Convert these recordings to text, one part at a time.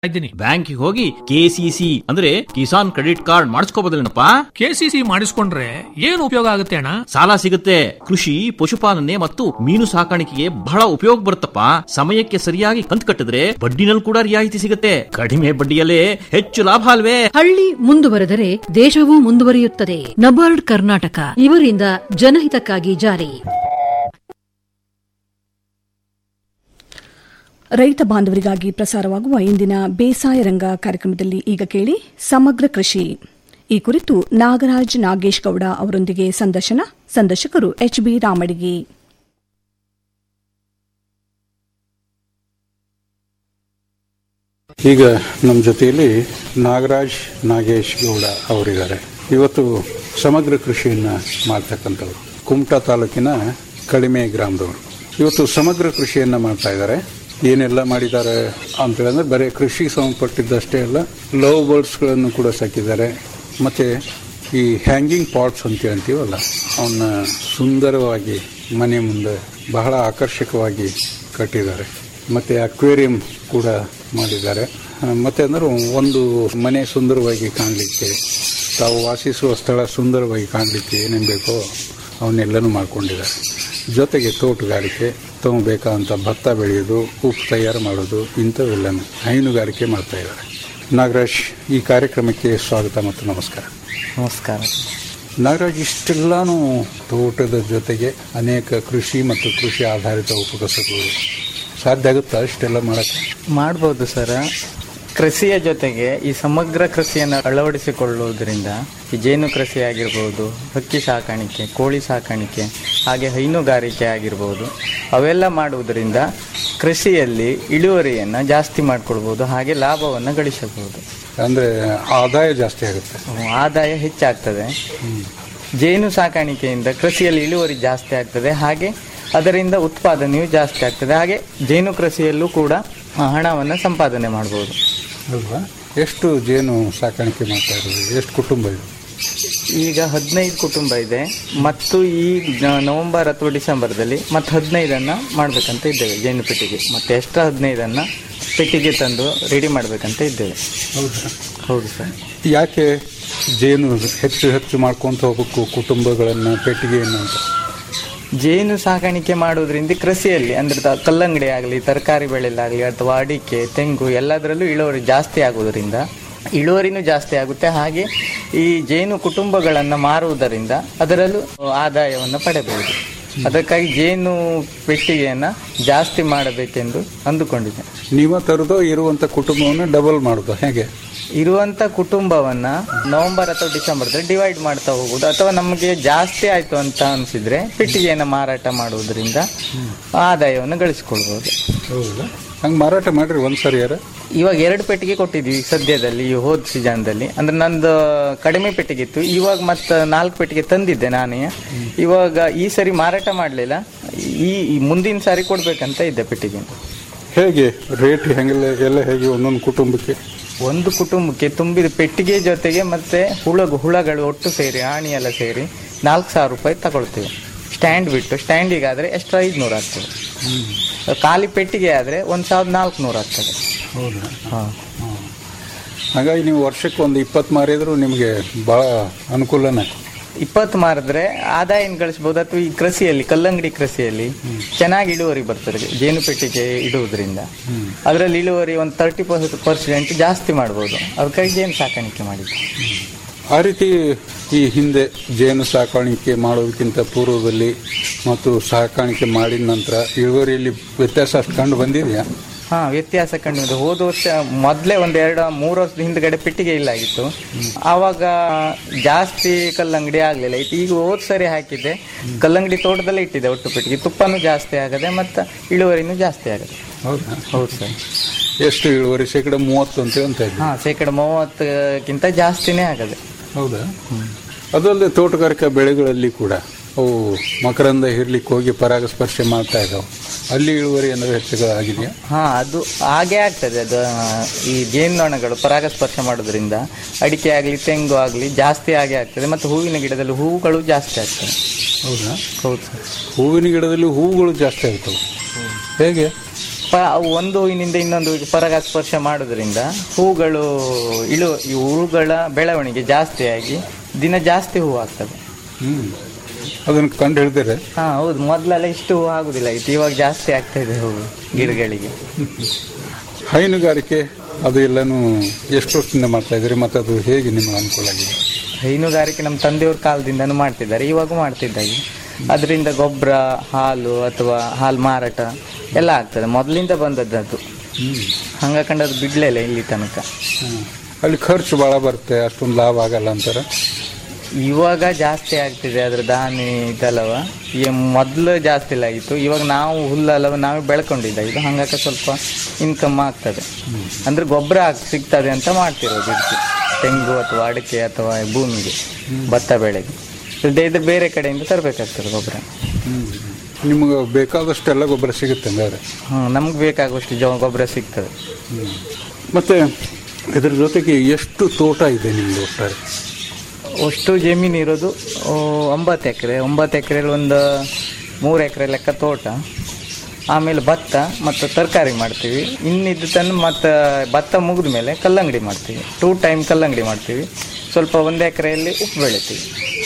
ಇದ್ದೀನಿ ಬ್ಯಾಂಕಿಗೆ ಹೋಗಿ ಕೆಸಿಸಿ ಅಂದ್ರೆ ಕಿಸಾನ್ ಕ್ರೆಡಿಟ್ ಕಾರ್ಡ್ ಮಾಡಿಸ್ಕೋಬೋದಿಲ್ಲಪ್ಪ ಕೆಸಿಸಿ ಮಾಡಿಸ್ಕೊಂಡ್ರೆ ಏನು ಉಪಯೋಗ ಆಗುತ್ತೆ ಅಣ್ಣ ಸಾಲ ಸಿಗುತ್ತೆ ಕೃಷಿ ಪಶುಪಾಲನೆ ಮತ್ತು ಮೀನು ಸಾಕಾಣಿಕೆಗೆ ಬಹಳ ಉಪಯೋಗ ಬರುತ್ತಪ್ಪ ಸಮಯಕ್ಕೆ ಸರಿಯಾಗಿ ಕಂತು ಕಟ್ಟಿದ್ರೆ ಬಡ್ಡಿನಲ್ಲಿ ಕೂಡ ರಿಯಾಯಿತಿ ಸಿಗುತ್ತೆ ಕಡಿಮೆ ಬಡ್ಡಿಯಲ್ಲೇ ಹೆಚ್ಚು ಲಾಭ ಅಲ್ವೇ ಹಳ್ಳಿ ಮುಂದುವರೆದರೆ ದೇಶವೂ ಮುಂದುವರಿಯುತ್ತದೆ ನಬಾರ್ಡ್ ಕರ್ನಾಟಕ ಇವರಿಂದ ಜನಹಿತಕ್ಕಾಗಿ ಜಾರಿ ರೈತ ಬಾಂಧವರಿಗಾಗಿ ಪ್ರಸಾರವಾಗುವ ಇಂದಿನ ಬೇಸಾಯ ರಂಗ ಕಾರ್ಯಕ್ರಮದಲ್ಲಿ ಈಗ ಕೇಳಿ ಸಮಗ್ರ ಕೃಷಿ ಈ ಕುರಿತು ನಾಗರಾಜ್ ನಾಗೇಶ್ ಗೌಡ ಅವರೊಂದಿಗೆ ಸಂದರ್ಶನ ಸಂದರ್ಶಕರು ಎಚ್ಬಿ ರಾಮಡಿಗಿ ಈಗ ನಮ್ಮ ಜೊತೆಯಲ್ಲಿ ನಾಗರಾಜ್ ನಾಗೇಶ್ ಗೌಡ ಅವರಿದ್ದಾರೆ ಇವತ್ತು ಸಮಗ್ರ ಕೃಷಿಯನ್ನ ಮಾಡ್ತಕ್ಕಂಥವ್ರು ಕುಮಟಾ ತಾಲೂಕಿನ ಕಡಿಮೆ ಗ್ರಾಮದವರು ಇವತ್ತು ಸಮಗ್ರ ಕೃಷಿಯನ್ನ ಮಾಡ್ತಾ ಇದ್ದಾರೆ ಏನೆಲ್ಲ ಮಾಡಿದ್ದಾರೆ ಅಂತ ಹೇಳಿದ್ರೆ ಬರೀ ಕೃಷಿಗೆ ಸಂಬಂಧಪಟ್ಟಿದ್ದಷ್ಟೇ ಅಲ್ಲ ಲವ್ ಬರ್ಡ್ಸ್ಗಳನ್ನು ಕೂಡ ಸಾಕಿದ್ದಾರೆ ಮತ್ತೆ ಈ ಹ್ಯಾಂಗಿಂಗ್ ಪಾಟ್ಸ್ ಅಂತ ಅಂತೀವಲ್ಲ ಅವನ್ನ ಸುಂದರವಾಗಿ ಮನೆ ಮುಂದೆ ಬಹಳ ಆಕರ್ಷಕವಾಗಿ ಕಟ್ಟಿದ್ದಾರೆ ಮತ್ತೆ ಅಕ್ವೇರಿಯಂ ಕೂಡ ಮಾಡಿದ್ದಾರೆ ಆ, ಮತ್ತೆ ಅಂದ್ರೆ ಒಂದು ಮನೆ ಸುಂದರವಾಗಿ ಕಾಣಲಿಕ್ಕೆ ತಾವು ವಾಸಿಸುವ ಸ್ಥಳ ಸುಂದರವಾಗಿ ಕಾಣಲಿಕ್ಕೆ ಏನೇನು ಬೇಕೋ ಅವನ್ನೆಲ್ಲನೂ ಮಾಡ್ಕೊಂಡಿದ್ದಾರೆ ಜೊತೆಗೆ ತೋಟಗಾರಿಕೆ ತಮಗೆ ಬೇಕಾದಂಥ ಭತ್ತ ಬೆಳೆಯೋದು ಉಪ್ಪು ತಯಾರು ಮಾಡೋದು ಇಂಥವೆಲ್ಲನೂ ಹೈನುಗಾರಿಕೆ ಮಾಡ್ತಾ ಇದ್ದಾರೆ ನಾಗರಾಜ್ ಈ ಕಾರ್ಯಕ್ರಮಕ್ಕೆ ಸ್ವಾಗತ ಮತ್ತು ನಮಸ್ಕಾರ ನಮಸ್ಕಾರ ನಾಗರಾಜ್ ಇಷ್ಟೆಲ್ಲಾನು ತೋಟದ ಜೊತೆಗೆ ಅನೇಕ ಕೃಷಿ ಮತ್ತು ಕೃಷಿ ಆಧಾರಿತ ಉಪಕಸಬುಗಳು ಸಾಧ್ಯ ಆಗುತ್ತಾ ಇಷ್ಟೆಲ್ಲ ಮಾಡಕ್ಕೆ ಮಾಡ್ಬೋದು ಸರ್ ಕೃಷಿಯ ಜೊತೆಗೆ ಈ ಸಮಗ್ರ ಕೃಷಿಯನ್ನು ಅಳವಡಿಸಿಕೊಳ್ಳುವುದರಿಂದ ಈ ಜೇನು ಕೃಷಿ ಆಗಿರ್ಬೋದು ಹಕ್ಕಿ ಸಾಕಾಣಿಕೆ ಕೋಳಿ ಸಾಕಾಣಿಕೆ ಹಾಗೆ ಹೈನುಗಾರಿಕೆ ಆಗಿರ್ಬೋದು ಅವೆಲ್ಲ ಮಾಡುವುದರಿಂದ ಕೃಷಿಯಲ್ಲಿ ಇಳುವರಿಯನ್ನು ಜಾಸ್ತಿ ಮಾಡ್ಕೊಳ್ಬೋದು ಹಾಗೆ ಲಾಭವನ್ನು ಗಳಿಸಬಹುದು ಅಂದ್ರೆ ಆದಾಯ ಜಾಸ್ತಿ ಆಗುತ್ತೆ ಆದಾಯ ಹೆಚ್ಚಾಗ್ತದೆ ಜೇನು ಸಾಕಾಣಿಕೆಯಿಂದ ಕೃಷಿಯಲ್ಲಿ ಇಳುವರಿ ಜಾಸ್ತಿ ಆಗ್ತದೆ ಹಾಗೆ ಅದರಿಂದ ಉತ್ಪಾದನೆಯು ಜಾಸ್ತಿ ಆಗ್ತದೆ ಹಾಗೆ ಜೇನು ಕೃಷಿಯಲ್ಲೂ ಕೂಡ ಆ, ಹಣವನ್ನು ಸಂಪಾದನೆ ಮಾಡ್ಬೋದು ಅಲ್ವಾ ಎಷ್ಟು ಜೇನು ಸಾಕಾಣಿಕೆ ಮಾಡ್ತಾ ಇರೋದು ಎಷ್ಟು ಕುಟುಂಬ ಇದೆ ಈಗ ಹದಿನೈದು ಕುಟುಂಬ ಇದೆ ಮತ್ತು ಈ ನ- ನವೆಂಬರ್ ಅಥವಾ ಡಿಸೆಂಬರ್ದಲ್ಲಿ ಮತ್ತೆ ಹದಿನೈದನ್ನು ಮಾಡಬೇಕಂತ ಇದ್ದೇವೆ ಜೇನು ಪೆಟ್ಟಿಗೆ ಮತ್ತೆ ಎಕ್ಸ್ಟ್ರಾ ಹದಿನೈದನ್ನು ಪೆಟ್ಟಿಗೆ ತಂದು ರೆಡಿ ಮಾಡಬೇಕಂತ ಇದ್ದೇವೆ ಹೌದಾ ಹೌದು ಸರ್ ಯಾಕೆ ಜೇನು ಹೆಚ್ಚು ಹೆಚ್ಚು ಮಾಡ್ಕೊಂತ ಹೋಗ್ಬೇಕು ಕುಟುಂಬಗಳನ್ನು ಪೆಟ್ಟಿಗೆಯನ್ನು ಅಂತ ಜೇನು ಸಾಕಾಣಿಕೆ ಮಾಡುವುದರಿಂದ ಕೃಷಿಯಲ್ಲಿ ಅಂದ್ರೆ ತ- ಕಲ್ಲಂಗಡಿ ಆಗಲಿ ತರಕಾರಿ ಬೆಳೆಯಲ್ಲಾಗಲಿ ಅಥವಾ ಅಡಿಕೆ ತೆಂಗು ಎಲ್ಲದರಲ್ಲೂ ಇಳುವರಿ ಜಾಸ್ತಿ ಆಗುವುದರಿಂದ ಇಳುವರಿನೂ ಜಾಸ್ತಿ ಆಗುತ್ತೆ ಹಾಗೆ ಈ ಜೇನು ಕುಟುಂಬಗಳನ್ನು ಮಾರುವುದರಿಂದ ಅದರಲ್ಲೂ ಆದಾಯವನ್ನು ಪಡೆಯಬಹುದು ಅದಕ್ಕಾಗಿ ಜೇನು ಪೆಟ್ಟಿಗೆಯನ್ನು ಜಾಸ್ತಿ ಮಾಡಬೇಕೆಂದು ಅಂದುಕೊಂಡಿದ್ದೆ ನೀವ ತರದೋ ಇರುವಂತ ಕುಟುಂಬವನ್ನು ಡಬಲ್ ಮಾಡೋದು ಹೇಗೆ ಇರುವಂತ ಕುಟುಂಬವನ್ನ ನವೆಂಬರ್ ಅಥವಾ ಡಿಸೆಂಬರ್ದಲ್ಲಿ ಡಿವೈಡ್ ಮಾಡ್ತಾ ಹೋಗುದು ಅಥವಾ ನಮಗೆ ಜಾಸ್ತಿ ಆಯ್ತು ಅಂತ ಅನಿಸಿದ್ರೆ ಪೆಟ್ಟಿಗೆಯನ್ನು ಮಾರಾಟ ಮಾಡುವುದರಿಂದ ಆದಾಯವನ್ನು ಗಳಿಸಿಕೊಳ್ಬಹುದು ಹೌದಾ ಹಂಗೆ ಮಾರಾಟ ಮಾಡ್ರಿ ಒಂದ್ಸರಿ ಯಾರ ಇವಾಗ ಎರಡು ಪೆಟ್ಟಿಗೆ ಕೊಟ್ಟಿದ್ವಿ ಸದ್ಯದಲ್ಲಿ ಈ ಹೋದ ಸೀಸನ್ದಲ್ಲಿ ಅಂದ್ರೆ ನಂದು ಕಡಿಮೆ ಪೆಟ್ಟಿಗೆ ಇತ್ತು ಇವಾಗ ಮತ್ತೆ ನಾಲ್ಕು ಪೆಟ್ಟಿಗೆ ತಂದಿದ್ದೆ ನಾನೇ ಇವಾಗ ಈ ಸರಿ ಮಾರಾಟ ಮಾಡಲಿಲ್ಲ ಈ ಈ ಮುಂದಿನ ಸಾರಿ ಕೊಡ್ಬೇಕಂತ ಇದ್ದೆ ಪೆಟ್ಟಿಗೆ ಹೇಗೆ ರೇಟ್ ಹೆಂಗೆಲ್ಲ ಎಲ್ಲ ಹೇಗೆ ಒಂದೊಂದು ಕುಟುಂಬಕ್ಕೆ ಒಂದು ಕುಟುಂಬಕ್ಕೆ ತುಂಬಿದ ಪೆಟ್ಟಿಗೆ ಜೊತೆಗೆ ಮತ್ತೆ ಹುಳ ಹುಳಗಳು ಒಟ್ಟು ಸೇರಿ ಆಣಿ ಎಲ್ಲ ಸೇರಿ ನಾಲ್ಕು ಸಾವಿರ ರೂಪಾಯಿ ತಗೊಳ್ತೇವೆ ಸ್ಟ್ಯಾಂಡ್ ಬಿಟ್ಟು ಸ್ಟ್ಯಾಂಡಿಗಾದ್ರೆ ಎಷ್ಟು ಐದುನೂರು ಆಗ್ತದೆ ಖಾಲಿ ಪೆಟ್ಟಿಗೆ ಆದರೆ ಒಂದು ಸಾವಿರದ ನಾಲ್ಕುನೂರು ಆಗ್ತದೆ ಹೌದಾ ಹಾಂ ಹಾಗಾಗಿ ನೀವು ವರ್ಷಕ್ಕೆ ಒಂದು ಇಪ್ಪತ್ತು ಮಾರಿದ್ರು ನಿಮಗೆ ಭಾಳ ಅನುಕೂಲನೇ ಇಪ್ಪತ್ತು ಮಾರಿದ್ರೆ ಆದಾಯ ಗಳಿಸ್ಬೋದು ಅಥವಾ ಈ ಕೃಷಿಯಲ್ಲಿ ಕಲ್ಲಂಗಡಿ ಕೃಷಿಯಲ್ಲಿ ಚೆನ್ನಾಗಿ ಇಳುವರಿ ಬರ್ತದೆ ಜೇನು ಪೆಟ್ಟಿಗೆ ಇಡುವುದರಿಂದ ಅದರಲ್ಲಿ ಇಳುವರಿ ಒಂದು ತರ್ಟಿ ಪರ್ಸೆಂಟ್ ಜಾಸ್ತಿ ಮಾಡ್ಬೋದು ಅದಕ್ಕಾಗಿ ಜೇನು ಸಾಕಾಣಿಕೆ ಮಾಡಿದ್ದು ಆ ರೀತಿ ಈ ಹಿಂದೆ ಜೇನು ಸಾಕಾಣಿಕೆ ಮಾಡೋದಕ್ಕಿಂತ ಪೂರ್ವದಲ್ಲಿ ಮತ್ತು ಸಾಕಾಣಿಕೆ ಮಾಡಿದ ನಂತರ ಇಳುವರಿಯಲ್ಲಿ ವ್ಯತ್ಯಾಸ ಅಷ್ಟು ಕಂಡು ಬಂದಿದೆಯಾ ಹಾ ವ್ಯತ್ಯಾಸ ಕಂಡು ಹೋದ ವರ್ಷ ಮೊದಲೇ ಒಂದ್ ಎರಡು ಮೂರು ವರ್ಷದ ಹಿಂದ್ಗಡೆ ಪೆಟ್ಟಿಗೆ ಇಲ್ಲ ಆಗಿತ್ತು ಆವಾಗ ಜಾಸ್ತಿ ಕಲ್ಲಂಗಡಿ ಆಗ್ಲಿಲ್ಲ ಇತ್ತು ಈಗ ಹೋದ್ ಸರಿ ಹಾಕಿದ್ದೆ ಕಲ್ಲಂಗಡಿ ತೋಟದಲ್ಲೇ ಇಟ್ಟಿದೆ ಒಟ್ಟು ಪೆಟ್ಟಿಗೆ ತುಪ್ಪನೂ ಜಾಸ್ತಿ ಆಗದೆ ಮತ್ತು ಇಳುವರಿನೂ ಜಾಸ್ತಿ ಆಗದೆ ಹೌದಾ ಹೌದು ಸರ್ ಎಷ್ಟು ಇಳುವರಿ ಶೇಕಡ ಮೂವತ್ತು ಅಂತ ಅಂತ ಇದ್ವಿ ಹಾ ಶೇಕಡ ಮೂವತ್ತಕ್ಕಿಂತ ಜಾಸ್ತಿನೇ ಆಗದೆ ಹೌದಾ ಅದಲ್ಲದೆ ತೋಟಗಾರಿಕಾ ಬೆಳೆಗಳಲ್ಲಿ ಕೂಡ ಅವು ಮಕರಂದ ಹಿರ್ಲಿಕ್ಕೆ ಹೋಗಿ ಪರಾಗಸ್ಪರ್ಶ ಮಾಡ್ತಾ ಇದ್ದಾವೆ ಅಲ್ಲಿ ಇಳುವರಿ ಏನಾದ್ರು ಹೆಚ್ಚು ಆಗಿದೆಯಾ ಹಾ ಅದು ಹಾಗೆ ಆಗ್ತದೆ ಅದು ಆ, ಈ ಜೇನ್ನೊಣಗಳು ಪರಾಗಸ್ಪರ್ಶ ಮಾಡೋದ್ರಿಂದ ಅಡಿಕೆ ಆಗಲಿ ತೆಂಗು ಆಗಲಿ ಜಾಸ್ತಿ ಹಾಗೆ ಆಗ್ತದೆ ಮತ್ತು ಹೂವಿನ ಗಿಡದಲ್ಲಿ ಹೂವುಗಳು ಜಾಸ್ತಿ ಆಗ್ತದೆ ಹೌದಾ ಹೌದು ಸರ್ ಹೂವಿನ ಗಿಡದಲ್ಲಿ ಹೂವುಗಳು ಜಾಸ್ತಿ ಆಗ್ತವೆ ಹೇಗೆ ಪ ಅವು ಒಂದು ಹೂವಿನಿಂದ ಇನ್ನೊಂದು ಹೂವಿಗೆ ಪರಾಗಸ್ಪರ್ಶ ಮಾಡೋದ್ರಿಂದ ಹೂಗಳು ಇಳು ಈ ಹೂಗಳ ಬೆಳವಣಿಗೆ ಜಾಸ್ತಿಯಾಗಿ ದಿನ ಜಾಸ್ತಿ ಹೂ ಆಗ್ತದೆ ಹ್ಮ್ ಅದನ್ನು ಕಂಡು ಹಿಡಿದಿರೆ ಹಾ ಹೌದು ಮೊದಲೆಲ್ಲ ಇಷ್ಟು ಹೂ ಆಗುದಿಲ್ಲ ಇತ್ತು ಇವಾಗ ಜಾಸ್ತಿ ಆಗ್ತಾ ಇದೆ ಹೂವು ಗಿಡಗಳಿಗೆ ಹೈನುಗಾರಿಕೆ ಅದು ಎಲ್ಲನೂ ಎಷ್ಟು ವರ್ಷದಿಂದ ಮಾಡ್ತಾ ಇದ್ದೀರಿ ಮತ್ತು ಅದು ಹೇಗೆ ನಿಮಗೆ ಅನುಕೂಲ ಆಗಿದೆ ಹೈನುಗಾರಿಕೆ ನಮ್ಮ ತಂದೆಯವ್ರ ಕಾಲದಿಂದನೂ ಮಾಡ್ತಿದ್ದಾರೆ ಇವಾಗ ಮಾಡ್ತಿದ್ದಾಗೆ ಅದರಿಂದ ಗೊಬ್ಬರ ಹಾಲು ಅಥವಾ ಹಾಲು ಮಾರಾಟ ಎಲ್ಲ ಆಗ್ತದೆ ಮೊದಲಿಂದ ಬಂದದ್ದು ಅದು ಹಂಗಕಂಡು ಅದು ಬಿಡ್ಲಿಲ್ಲ ಇಲ್ಲಿ ತನಕ ಹ್ಮ್. ಅಲ್ಲಿ ಖರ್ಚು ಭಾಳ ಬರುತ್ತೆ ಅಷ್ಟೊಂದು ಲಾಭ ಆಗಲ್ಲ ಅಂತಾರೆ ಇವಾಗ ಜಾಸ್ತಿ ಆಗ್ತಿದೆ ಅದ್ರ ದಾನಿ ಇದಲ್ಲವ ಈ ಮೊದಲು ಜಾಸ್ತಿ ಇಲ್ಲ ಆಗಿತ್ತು ಇವಾಗ ನಾವು ಹುಲ್ಲಲ್ಲವ ನಾವೇ ಬೆಳ್ಕೊಂಡಿದ್ದ ಇದು ಹಂಗಾಕ ಸ್ವಲ್ಪ ಇನ್ಕಮ್ ಆಗ್ತದೆ ಅಂದ್ರೆ ಗೊಬ್ಬರ ಹಾಕಿ ಸಿಗ್ತದೆ ಅಂತ ಮಾಡ್ತಿರೋದು ಇದಕ್ಕೆ ತೆಂಗು ಅಥವಾ ಅಡಿಕೆ ಅಥವಾ ಭೂಮಿಗೆ ಭತ್ತ ಬೆಳೆಗೆ ಇಲ್ಲದೆ ಇದು ಬೇರೆ ಕಡೆಯಿಂದ ತರಬೇಕಾಗ್ತದೆ ಗೊಬ್ಬರ ನಿಮಗೆ ಬೇಕಾದಷ್ಟೆಲ್ಲ ಗೊಬ್ಬರ ಸಿಗುತ್ತೆ ಹಂಗಾದ್ರೆ ಹ್ಞೂ ನಮ್ಗೆ ಬೇಕಾಗುವಷ್ಟು ಜೋ ಗೊಬ್ಬರ ಸಿಗ್ತದೆ ಮತ್ತು ಇದ್ರ ಜೊತೆಗೆ ಎಷ್ಟು ತೋಟ ಇದೆ ನಿಮ್ಮದು ಒಟ್ಟಾರೆ ಅಷ್ಟು ಜಮೀನು ಇರೋದು ಆ, ಒಂಬತ್ತು ಎಕರೆ ಒಂಬತ್ತು ಎಕರೆಯಲ್ಲಿ ಒಂದು ಮೂರು ಎಕರೆ ಲೆಕ್ಕ ತೋಟ ಆಮೇಲೆ ಭತ್ತ ಮತ್ತು ತರಕಾರಿ ಮಾಡ್ತೀವಿ ಇನ್ನಿದ್ದು ತಂದು ಮತ್ತು ಭತ್ತ ಮುಗಿದ ಮೇಲೆ ಕಲ್ಲಂಗಡಿ ಮಾಡ್ತೀವಿ ಟೂ ಟೈಮ್ ಕಲ್ಲಂಗಡಿ ಮಾಡ್ತೀವಿ ಸ್ವಲ್ಪ ಒಂದು ಎಕರೆಯಲ್ಲಿ ಉಪ್ಪು ಬೆಳಿತೀವಿ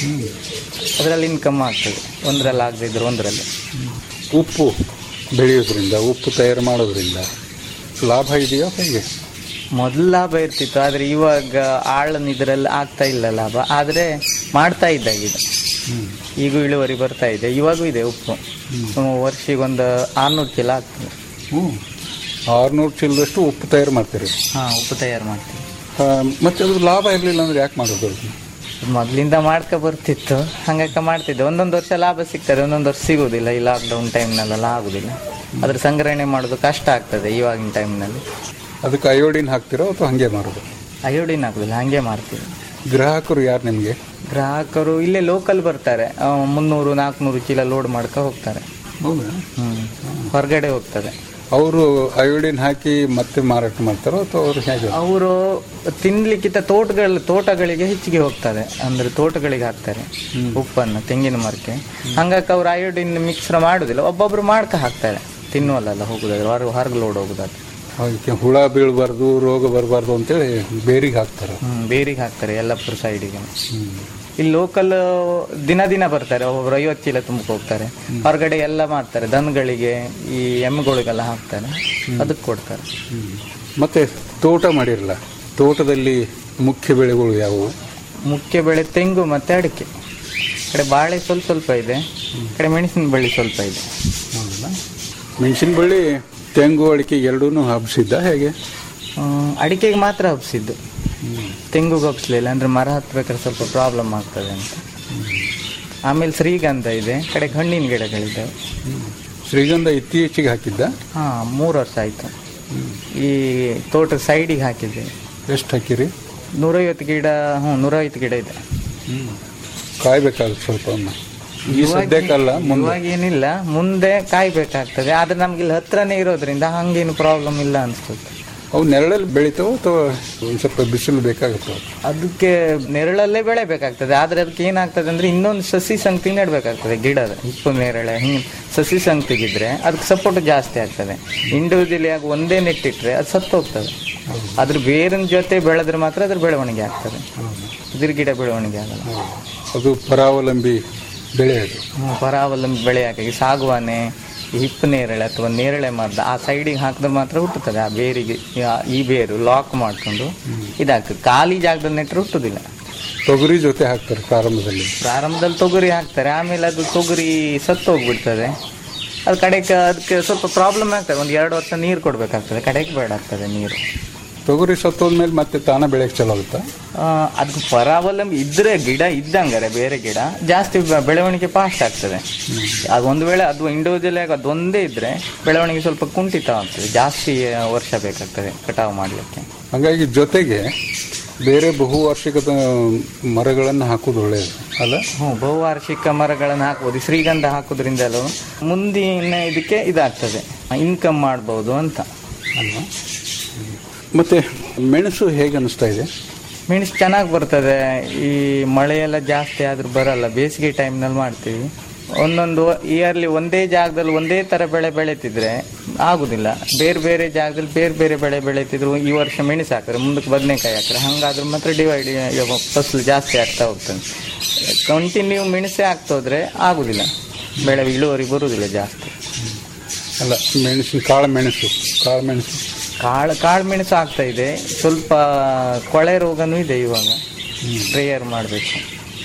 ಅದರಲ್ಲಿ ಇನ್ಕಮ್ ಆಗ್ತದೆ ಒಂದರಲ್ಲಿ ಆಗದಿದ್ರು ಒಂದರಲ್ಲಿ ಉಪ್ಪು ಬೆಳೆಯೋದ್ರಿಂದ ಉಪ್ಪು ತಯಾರು ಮಾಡೋದ್ರಿಂದ ಲಾಭ ಇದೆಯಾ ಹೇಗೆ ಮೊದಲು ಲಾಭ ಇರ್ತಿತ್ತು ಆದರೆ ಇವಾಗ ಆಳನ್ ಇದರಲ್ಲಿ ಆಗ್ತಾ ಇಲ್ಲ ಲಾಭ ಆದರೆ ಮಾಡ್ತಾ ಇದ್ದಾಗ ಇದು ಈಗ ಇಳುವರಿ ಬರ್ತಾ ಇದೆ ಇವಾಗೂ ಇದೆ ಉಪ್ಪು ವರ್ಷಿಗೆ ಒಂದು ಆರ್ನೂರು ಚೀಲ ಆಗ್ತದೆ ಹ್ಞೂ ಆರುನೂರು ಚೀಲದಷ್ಟು ಉಪ್ಪು ತಯಾರು ಮಾಡ್ತೀರಿ ಹಾಂ ಉಪ್ಪು ತಯಾರು ಮಾಡ್ತೀವಿ ಆ, ಮತ್ತೆ ಅದ್ರ ಲಾಭ ಇರಲಿಲ್ಲ ಅಂದ್ರೆ ಯಾಕೆ ಮಾಡೋದು ಅದನ್ನ? ಮೊದಲಿಂದ ಮಾಡ್ಕೊ ಬರ್ತಿತ್ತು ಹಂಗಕ್ಕ ಮಾಡ್ತಿದ್ದೆ ಒಂದೊಂದು ವರ್ಷ ಲಾಭ ಸಿಗ್ತದೆ ಒಂದೊಂದು ವರ್ಷ ಸಿಗೋದಿಲ್ಲ ಈ ಲಾಕ್ಡೌನ್ ಟೈಮ್ನಲ್ಲೆಲ್ಲ ಆಗೋದಿಲ್ಲ ಅದ್ರ ಸಂಗ್ರಹಣೆ ಮಾಡೋದು ಕಷ್ಟ ಆಗ್ತದೆ ಇವಾಗಿನ ಟೈಮ್ನಲ್ಲಿ ಅದಕ್ಕೆ ಅಯೋಡಿನ್ ಹಾಕ್ತಿರೋ ಅಥವಾ ಹಾಗೆ ಮಾಡೋದು ಅಯೋಡಿನ್ ಹಾಕೋದಿಲ್ಲ ಹಂಗೆ ಮಾಡ್ತೀವಿ ಗ್ರಾಹಕರು ಯಾರು ನಿಮಗೆ ಗ್ರಾಹಕರು ಇಲ್ಲೇ ಲೋಕಲ್ ಬರ್ತಾರೆ ಆ, ಮುನ್ನೂರು ನಾಲ್ಕುನೂರು ಚೀಲ ಲೋಡ್ ಮಾಡ್ಕೊ ಹೋಗ್ತಾರೆ ಹೌದಾ ಹ್ಮ್ ಹೊರಗಡೆ ಹೋಗ್ತದೆ ಅವರು ಅಯೋಡಿನ್ ಹಾಕಿ ಮತ್ತೆ ಮಾರಾಟ ಮಾಡ್ತಾರೋ ಅಥವಾ ಅವರು ಹೇಗೆ ಅವರು ತಿನ್ಲಿಕ್ಕಿಂತ ತೋಟಗಳ ತೋಟಗಳಿಗೆ ಹೆಚ್ಚಿಗೆ ಹೋಗ್ತಾರೆ ಅಂದ್ರೆ ತೋಟಗಳಿಗೆ ಹಾಕ್ತಾರೆ ಉಪ್ಪನ್ನು ತೆಂಗಿನ ಮರಕ್ಕೆ ಹಂಗಾಗಿ ಅವ್ರು ಅಯೋಡಿನ್ ಮಿಕ್ಸ್ರ ಮಾಡುದಿಲ್ಲ ಒಬ್ಬೊಬ್ರು ಮಾಡ್ಕ ಹಾಕ್ತಾರೆ ತಿನ್ನುವಲ್ಲ ಹೋಗುದಾದ್ರೆ ಹೊರ ಹೊರಗೆ ಲೋಡ್ ಹೋಗುದಾದ್ರೆ ಅದಕ್ಕೆ ಹುಳ ಬೀಳಬಾರ್ದು ರೋಗ ಬರಬಾರ್ದು ಅಂತೇಳಿ ಬೇರಿಗೆ ಹಾಕ್ತಾರೆ ಹ್ಮ್ ಬೇರಿಗೆ ಹಾಕ್ತಾರೆ ಯಲ್ಲಪುರ ಸೈಡಿಗೆ ಇಲ್ಲಿ ಲೋಕಲ್ ದಿನ ದಿನ ಬರ್ತಾರೆ ಒಬ್ಬೊಬ್ರು ಐವತ್ತು ಚೀಲ ತುಂಬಕ್ಕೆ ಹೋಗ್ತಾರೆ ಹೊರಗಡೆ ಎಲ್ಲ ಮಾಡ್ತಾರೆ ದನಗಳಿಗೆ ಈ ಎಮ್ಮೆಗಳಿಗೆಲ್ಲ ಹಾಕ್ತಾರೆ ಅದಕ್ಕೆ ಕೊಡ್ತಾರೆ ಮತ್ತೆ ತೋಟ ಮಾಡಿರಲ್ಲ ತೋಟದಲ್ಲಿ ಮುಖ್ಯ ಬೆಳೆಗಳು ಯಾವುವು ಮುಖ್ಯ ಬೆಳೆ ತೆಂಗು ಮತ್ತೆ ಅಡಿಕೆ ಈ ಕಡೆ ಬಾಳೆ ಸ್ವಲ್ಪ ಸ್ವಲ್ಪ ಇದೆ ಈ ಕಡೆ ಮೆಣಸಿನ ಬಳ್ಳಿ ಸ್ವಲ್ಪ ಇದೆ ಮೆಣಸಿನ ಬಳ್ಳಿ ತೆಂಗು ಅಡಿಕೆ ಎರಡೂ ಹಬ್ಸಿದ್ದ ಹೇಗೆ ಹ್ಮ್, ಅಡಿಕೆಗೆ ಮಾತ್ರ ಹಬ್ಸಿದ್ದು ತೆಂಗುಗೆ ಹಬ್ಸ್ಲಿಲ್ಲ ಅಂದ್ರೆ ಮರ ಹತ್ಬೇಕಾದ್ರೆ ಸ್ವಲ್ಪ ಪ್ರಾಬ್ಲಮ್ ಆಗ್ತದೆ ಅಂತ ಆಮೇಲೆ ಶ್ರೀಗಂಧ ಇದೆ ಈ ಕಡೆ ಹಣ್ಣಿನ ಗಿಡಗಳಿದ್ದಾವೆ ಶ್ರೀಗಂಧ ಇತ್ತೀಚೆಗೆ ಹಾಕಿದ್ದ ಹಾ ಮೂರು ವರ್ಷ ಆಯ್ತು ಈ ತೋಟದ ಸೈಡಿಗೆ ಹಾಕಿದ್ದೆ ಎಷ್ಟು ಹಾಕಿರಿ ನೂರೈವತ್ತು ಗಿಡ ಹ್ಞೂ ನೂರೈವತ್ತು ಗಿಡ ಇದೆ ಕಾಯ್ಬೇಕಾಗುತ್ತೆ ಸ್ವಲ್ಪ ಒಮ್ಮೆ ಈ ಇವಾಗ- ಸದ್ಯಕ್ಕಲ್ಲ ಮುಂದೆ ಇವಾಗ ಏನಿಲ್ಲ ಮುಂದೆ ಕಾಯ್ಬೇಕಾಗ್ತದೆ ಆದ್ರೆ ನಮ್ಗೆ ಇಲ್ಲಿ ಹತ್ರನೇ ಇರೋದ್ರಿಂದ ಹಂಗೇನು ಪ್ರಾಬ್ಲಮ್ ಇಲ್ಲ ಅನ್ಸುತ್ತೆ ಅವು ನೆರಳಲ್ಲಿ ಬೆಳಿತಾವ ಅಥವಾ ಒಂದು ಸ್ವಲ್ಪ ಬಿಸಿಲು ಬೇಕಾಗುತ್ತವೆ ಅದಕ್ಕೆ ನೆರಳಲ್ಲೇ ಬೆಳೆಬೇಕಾಗ್ತದೆ ಆದ್ರೆ ಅದಕ್ಕೆ ಏನಾಗ್ತದೆ ಅಂದ್ರೆ ಇನ್ನೊಂದು ಸಸಿ ಸಂಗತಿ ನೆಡ್ಬೇಕಾಗ್ತದೆ ಗಿಡದ ಹಿಪ್ಪು ನೇರಳೆ ಹಿಂಗೆ ಸಸಿ ಸಂಗತಿಗಿದ್ರೆ ಅದಕ್ಕೆ ಸಪೋರ್ಟ್ ಜಾಸ್ತಿ ಆಗ್ತದೆ ಇಂಡಿವಿಜುವಲಿ ಆಗಿ ಒಂದೇ ನೆಟ್ಟಿಟ್ರೆ ಅದು ಸತ್ತು ಹೋಗ್ತದೆ ಅದ್ರ ಬೇರಿನ ಜೊತೆ ಬೆಳೆದ್ರೆ ಮಾತ್ರ ಅದ್ರ ಬೆಳವಣಿಗೆ ಆಗ್ತದೆ ಇದ್ರ ಗಿಡ ಬೆಳವಣಿಗೆ ಆಗಲ್ಲ ಅದು ಪರಾವಲಂಬಿ ಬೆಳೆ ಅದು ಹ್ಮ್, ಪರಾವಲಂಬಿ ಬೆಳೆ ಹಾಕಿ ಸಾಗುವಾನೆ ಈ ಹಿಪ್ಪು ನೇರಳೆ ಅಥವಾ ನೇರಳೆ ಮರದ ಆ ಸೈಡಿಗೆ ಹಾಕಿದ್ರೆ ಮಾತ್ರ ಹುಟ್ಟುತ್ತದೆ ಆ ಬೇರಿಗೆ ಯಾ- ಈ ಬೇರು ಲಾಕ್ ಮಾಡ್ಕೊಂಡು ಇದಾಗ್ತದೆ ಖಾಲಿ ಜಾಗದಲ್ಲಿ ನೆಟ್ಟರೆ ಹುಟ್ಟುದಿಲ್ಲ ತೊಗರಿ ಜೊತೆ ಹಾಕ್ತಾರೆ ಪ್ರಾರಂಭದಲ್ಲಿ ಪ್ರಾರಂಭದಲ್ಲಿ ತೊಗರಿ ಹಾಕ್ತಾರೆ ಆಮೇಲೆ ಅದು ತೊಗರಿ ಸತ್ತು ಹೋಗ್ಬಿಡ್ತದೆ ಅದು ಕಡೆಗೆ ಅದಕ್ಕೆ ಸ್ವಲ್ಪ ಪ್ರಾಬ್ಲಮ್ ಆಗ್ತದೆ ಒಂದು ಎರಡು ವರ್ಷ ನೀರು ಕೊಡಬೇಕಾಗ್ತದೆ ಕಡೆಗೆ ಬೇಡ ಆಗ್ತದೆ ನೀರು ತೊಗರಿ ಸತ್ತೋದ್ಮೇಲೆ ಮತ್ತೆ ತಾನ ಬೆಳೆಯಕ್ಕೆ ಚಲೋ ಆಗುತ್ತಾ ಆ, ಅದು ಪರಾವಲಂಬಿ ಇದ್ರೆ ಗಿಡ ಇದ್ದಂಗಾರೆ ಬೇರೆ ಗಿಡ ಜಾಸ್ತಿ ಬೆ- ಬೆಳವಣಿಗೆ ಫಾಸ್ಟ್ ಆಗ್ತದೆ ಅದು ಒಂದು ವೇಳೆ ಅದು ಇಂಡಿವಿಜುವಲ್ ಆಗಿ ಅದೊಂದೇ ಇದ್ರೆ ಬೆಳವಣಿಗೆ ಸ್ವಲ್ಪ ಕುಂಠಿತ ಆಗ್ತದೆ ಜಾಸ್ತಿ ಆ, ವರ್ಷ ಬೇಕಾಗ್ತದೆ ಕಟಾವು ಮಾಡಲಿಕ್ಕೆ ಹಾಗಾಗಿ ಜೊತೆಗೆ ಬೇರೆ ಬಹುವಾರ್ಷಿಕದ ಮರಗಳನ್ನು ಹಾಕೋದು ಒಳ್ಳೆಯದು ಅಲ್ಲ ಹ್ಞೂ ಬಹುವಾರ್ಷಿಕ ಮರಗಳನ್ನು ಹಾಕ್ಬೋದು ಶ್ರೀಗಂಧ ಹಾಕೋದ್ರಿಂದಲೂ ಮುಂದಿನ ಇದಕ್ಕೆ ಇದಾಗ್ತದೆ ಇನ್ಕಮ್ ಮಾಡ್ಬೋದು ಅಂತ ಅಲ್ವಾ ಮತ್ತೆ ಮೆಣಸು ಹೇಗೆ ಅನಿಸ್ತಾ ಇದೆ ಮೆಣಸು ಚೆನ್ನಾಗಿ ಬರ್ತದೆ ಈ ಮಳೆಯೆಲ್ಲ ಜಾಸ್ತಿ ಆದ್ರೂ ಬರಲ್ಲ ಬೇಸಿಗೆ ಟೈಮ್ನಲ್ಲಿ ಮಾಡ್ತೀವಿ ಒಂದೊಂದು ಇಯರ್ಲಿ ಒಂದೇ ಜಾಗದಲ್ಲಿ ಒಂದೇ ಥರ ಬೆಳೆ ಬೆಳೀತಿದ್ರೆ ಆಗುದಿಲ್ಲ ಬೇರೆ ಬೇರೆ ಜಾಗದಲ್ಲಿ ಬೇರೆ ಬೇರೆ ಬೆಳೆ ಬೆಳೀತಿದ್ರು ಈ ವರ್ಷ ಮೆಣಸು ಹಾಕ್ತಾರೆ ಮುಂದಕ್ಕೆ ಬದನೆಕಾಯಿ ಹಾಕ್ತಾರೆ ಹಂಗಾದ್ರೂ ಮಾತ್ರ ಡಿವೈಡ್ ಫಸಲು ಜಾಸ್ತಿ ಆಗ್ತಾ ಹೋಗ್ತದೆ ಕಂಟಿನ್ಯೂ ಮೆಣಸೇ ಆಗ್ತಾ ಹೋದ್ರೆ ಆಗುದಿಲ್ಲ ಬೆಳೆ ಇಳುವರಿ ಬರುವುದಿಲ್ಲ ಜಾಸ್ತಿ ಅಲ್ಲ ಮೆಣಸಿನ ಕಾಳು ಮೆಣಸು ಕಾಳು ಮೆಣಸು ಕಾಳು ಕಾಳು ಮೆಣಸು ಆಗ್ತಾ ಇದೆ ಸ್ವಲ್ಪ ಕೊಳೆ ರೋಗನೂ ಇದೆ ಇವಾಗ ಪ್ರೇಯರ್ ಮಾಡಬೇಕು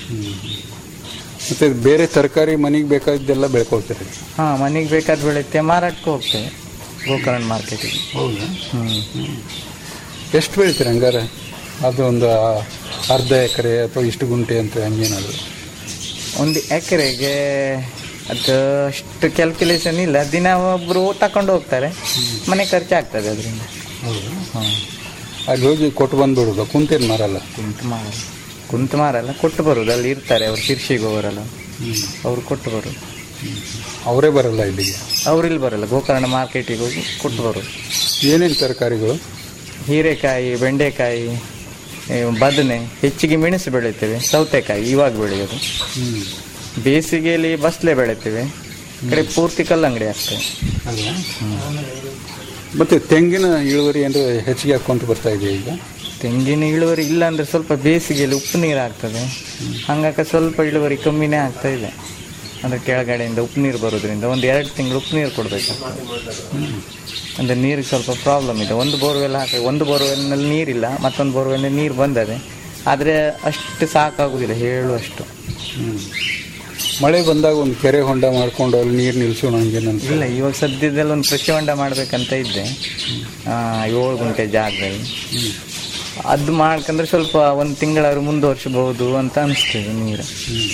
ಮತ್ತೆ ಬೇರೆ ತರಕಾರಿ ಮನೆಗೆ ಬೇಕಾದ್ದೆಲ್ಲ ಬೆಳ್ಕೊಳ್ತೀರಿ ಹಾಂ ಮನೆಗೆ ಬೇಕಾದ ಬೆಳೆತ್ತೆ ಮಾರಾಟಕ್ಕೆ ಹೋಗ್ತೇವೆ ಗೋಕರ್ಣ ಮಾರ್ಕೆಟಿಗೆ ಹೌದಾ ಹ್ಞೂ ಎಷ್ಟು ಬೆಳಿತೀರಿ ಹಂಗಾರೆ ಅದು ಒಂದು ಅರ್ಧ ಎಕರೆ ಅಥವಾ ಇಷ್ಟು ಗುಂಟೆ ಅಂತ ಹಂಗೇನಾದ್ರು ಒಂದು ಎಕರೆಗೆ ಅದು ಅಷ್ಟು ಕ್ಯಾಲ್ಕುಲೇಷನ್ ಇಲ್ಲ ದಿನ ಒಬ್ಬರು ತಕೊಂಡು ಹೋಗ್ತಾರೆ ಮನೆ ಖರ್ಚಾಗ್ತದೆ ಅದರಿಂದ ಹೌದಾ ಹಾಂ ಅಲ್ಲಿ ಹೋಗಿ ಕೊಟ್ಟು ಬಂದ್ಬಿಡೋದು ಕುಂತೇನು ಮಾರಲ್ಲ ಕುಂತು ಮಾರಲ್ಲ ಕುಂತು ಮಾರಲ್ಲ ಕೊಟ್ಟು ಬರೋದು ಅಲ್ಲಿ ಇರ್ತಾರೆ ಅವ್ರು ತಿರ್ಸಿಗೆ ಹೋಗೋರಲ್ಲ ಅವ್ರು ಕೊಟ್ಟು ಬರೋದು ಅವರೇ ಬರಲ್ಲ ಇಲ್ಲಿಗೆ ಅವ್ರು ಇಲ್ಲಿ ಬರಲ್ಲ ಗೋಕರ್ಣ ಮಾರ್ಕೆಟಿಗೆ ಹೋಗಿ ಕೊಟ್ಟು ಬರೋದು ಏನೇನು ತರಕಾರಿಗಳು ಹೀರೆಕಾಯಿ ಬೆಂಡೆಕಾಯಿ ಏ, ಬದನೆ ಹೆಚ್ಚಿಗೆ ಮೆಣಸು ಬೆಳಿತೇವೆ ಸೌತೆಕಾಯಿ ಇವಾಗ ಬೆಳೆಯೋದು ಹ್ಞೂ ಬೇಸಿಗೆಯಲ್ಲಿ ಬಸ್ಲೆ ಬೆಳಿತೇವೆ ಈ ಕಡೆ ಪೂರ್ತಿ ಕಲ್ಲಂಗಡಿ ಆಗ್ತದೆ ಅಲ್ವಾ ಮತ್ತೆ ತೆಂಗಿನ ಇಳುವರಿ ಅಂದ್ರೆ ಹೆಚ್ಚಿಗೆ ಹಾಕೊಂತ ಬರ್ತಾ ಇದೆ ಈಗ ತೆಂಗಿನ ಇಳುವರಿ ಇಲ್ಲ ಅಂದ್ರೆ ಸ್ವಲ್ಪ ಬೇಸಿಗೆಯಲ್ಲಿ ಉಪ್ಪು ನೀರು ಆಗ್ತದೆ ಹಂಗಾಕ ಸ್ವಲ್ಪ ಇಳುವರಿ ಕಮ್ಮಿನೇ ಆಗ್ತಾ ಇದೆ ಅಂದ್ರೆ ಕೆಳಗಡೆಯಿಂದ ಉಪ್ಪು ನೀರು ಬರೋದ್ರಿಂದ ಒಂದು ಎರಡು ತಿಂಗಳು ಉಪ್ಪು ನೀರು ಕೊಡಬೇಕಾಗ್ತದೆ ಅಂದ್ರೆ ನೀರಿಗೆ ಸ್ವಲ್ಪ ಪ್ರಾಬ್ಲಮ್ ಇದೆ ಒಂದು ಬೋರ್ವೆಲ್ ಹಾಕಿ ಒಂದು ಬೋರ್ವೆಲ್ನಲ್ಲಿ ನೀರಿಲ್ಲ ಮತ್ತೊಂದು ಬೋರ್ವೆಲ್ನಲ್ಲಿ ನೀರು ಬಂದದೆ ಆದರೆ ಅಷ್ಟು ಸಾಕಾಗುದಿಲ್ಲ ಹೇಳುವಷ್ಟು ಹ್ಮ್. ಮಳೆ ಬಂದಾಗ ಒಂದು ಕೆರೆ ಹೊಂಡ ಮಾಡ್ಕೊಂಡು ಅಲ್ಲಿ ನೀರು ನಿಲ್ಸೋಣ ಹಂಗೇನಂತ ಇಲ್ಲ ಇವಾಗ ಸದ್ಯದಲ್ಲಿ ಒಂದು ಕೃಷಿ ಹೊಂಡ ಮಾಡ್ಬೇಕಂತ ಇದ್ದೆ ಆ, ಏಳು ಗುಂಟೆ ಜಾಗದಲ್ಲಿ ಅದು ಮಾಡ್ಕಂದ್ರೆ ಸ್ವಲ್ಪ ಒಂದು ತಿಂಗಳಾದ್ರು ಮುಂದುವರ್ಸಬಹುದು ಅಂತ ಅನಿಸ್ತದೆ ನೀರು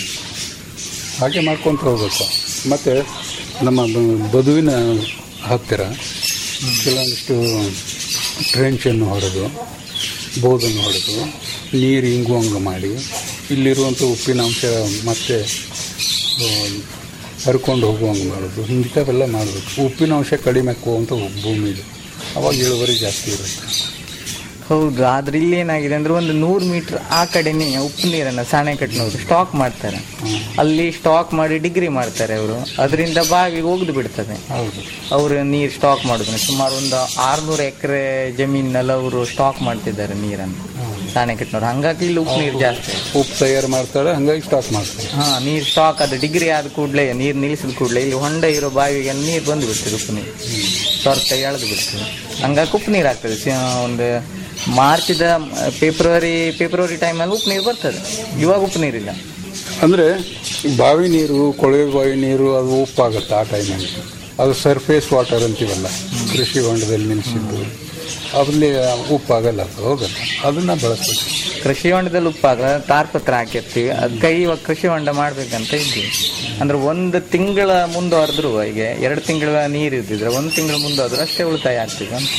ಹಾಗೆ ಮಾಡ್ಕೊಂತ ಹೋಗ್ಬೇಕು ಮತ್ತೆ ನಮ್ಮ ಬ- ಬದುವಿನ ಹತ್ತಿರ ಕೆಲವೊಂದಿಷ್ಟು ಟ್ರೆಂಚನ್ನು ಹೊಡೆದು ಬೋದನ್ನು ಹೊಡೆದು ನೀರು ಇಂಗುವಂಗೆ ಮಾಡಿ ಇಲ್ಲಿರುವಂಥ ಉಪ್ಪಿನಾಂಶ ಮತ್ತೆ ಆ, ಹರ್ಕೊಂಡು ಹೋಗುವಂಗೆ ಮಾಡೋದು ಇಂಥವೆಲ್ಲ ಮಾಡಬೇಕು ಉಪ್ಪಿನಾಂಶ ಕಡಿಮೆ ಹಾಕುವಂಥ ಭೂಮಿ ಇದೆ ಅವಾಗ ಇಳುವರಿ ಜಾಸ್ತಿ ಇರುತ್ತೆ ಹೌದು ಆದ್ರೆ ಇಲ್ಲಿ ಏನಾಗಿದೆ ಅಂದ್ರೆ ಒಂದು ನೂರು ಮೀಟರ್ ಆ ಕಡೆನೇ ಉಪ್ಪು ನೀರನ್ನ ಸಾಣೆಕಟ್ಟಿನವರು ಸ್ಟಾಕ್ ಮಾಡ್ತಾರೆ ಅಲ್ಲಿ ಸ್ಟಾಕ್ ಮಾಡಿ ಡಿಗ್ರಿ ಮಾಡ್ತಾರೆ ಅವರು ಅದರಿಂದ ಬಾವಿಗೆ ಒಗ್ದು ಬಿಡ್ತದೆ ಹೌದು ಅವರು ನೀರು ಸ್ಟಾಕ್ ಮಾಡಿದ್ರೆ ಸುಮಾರು ಒಂದು ಆರ್ನೂರು ಎಕರೆ ಜಮೀನಲ್ಲಿ ಅವರು ಸ್ಟಾಕ್ ಮಾಡ್ತಿದ್ದಾರೆ ನೀರನ್ನು ಸಾಣೆಕಟ್ಟಿನವರು ಹಂಗಾಗಿ ಇಲ್ಲಿ ಉಪ್ಪು ನೀರು ಜಾಸ್ತಿ ಉಪ್ಪು ತಯಾರು ಮಾಡ್ತಾಳೆ ಹಂಗಾಗಿ ಸ್ಟಾಕ್ ಮಾಡ್ತಾರೆ ಹಾ ನೀರು ಸ್ಟಾಕ್ ಅದು ಡಿಗ್ರಿ ಆದ ಕೂಡಲೇ ನೀರು ನಿಲ್ಲಿಸಿದ ಕೂಡಲೇ ಇಲ್ಲಿ ಹೊಂಡ ಇರೋ ಬಾವಿಗೆ ನೀರು ಬಂದು ಬಿಡ್ತದೆ ಉಪ್ಪು ನೀರು ಸ್ವರ್ಥ ಎಳೆದು ಬಿಡ್ತದೆ ಹಂಗಾಗಿ ಉಪ್ಪು ನೀರು ಆಗ್ತದೆ ಸಿ- ಒಂದು ಮಾರ್ಚಿದ ಫೆಬ್ರವರಿ ಫೆಬ್ರವರಿ ಟೈಮಲ್ಲಿ ಉಪ್ಪು ನೀರು ಬರ್ತದೆ ಇವಾಗ ಉಪ್ಪು ನೀರಿಲ್ಲ ಅಂದರೆ ಬಾವಿ ನೀರು ಕೊಳವೆ ಬಾವಿ ನೀರು ಅದು ಉಪ್ಪಾಗುತ್ತೆ ಆ ಟೈಮಲ್ಲಿ ಅದು ಸರ್ಫೇಸ್ ವಾಟರ್ ಅಂತೀವಲ್ಲ ಕೃಷಿ ಹೊಂಡದಲ್ಲಿ ನಿಲ್ಲಿಸಿದ್ದು ಅದ್ರಲ್ಲಿ ಉಪ್ಪಾಗಲ್ಲ ಅದು ಹೋಗಲ್ಲ ಅದನ್ನ ಬಳಸ್ಬೇಕು ಕೃಷಿ ಹೊಂಡದಲ್ಲಿ ಉಪ್ಪಾಗ ತಾರ್ಪತ್ರ ಹಾಕಿರ್ತೀವಿ ಅದಕ್ಕೆ ಇವಾಗ ಕೃಷಿ ಹೊಂಡ ಮಾಡ್ಬೇಕಂತ ಇದ್ದೀವಿ ಅಂದ್ರೆ ಒಂದು ತಿಂಗಳ ಮುಂದುವರೆದ್ರು ಈಗ ಎರಡು ತಿಂಗಳ ನೀರು ಇದ್ದಿದ್ರೆ ಒಂದು ತಿಂಗಳ ಮುಂದುವರೆದ್ರು ಅಷ್ಟೇ ಉಳಿತಾಯ ಆಗ್ತಿದೆ ಅಂತ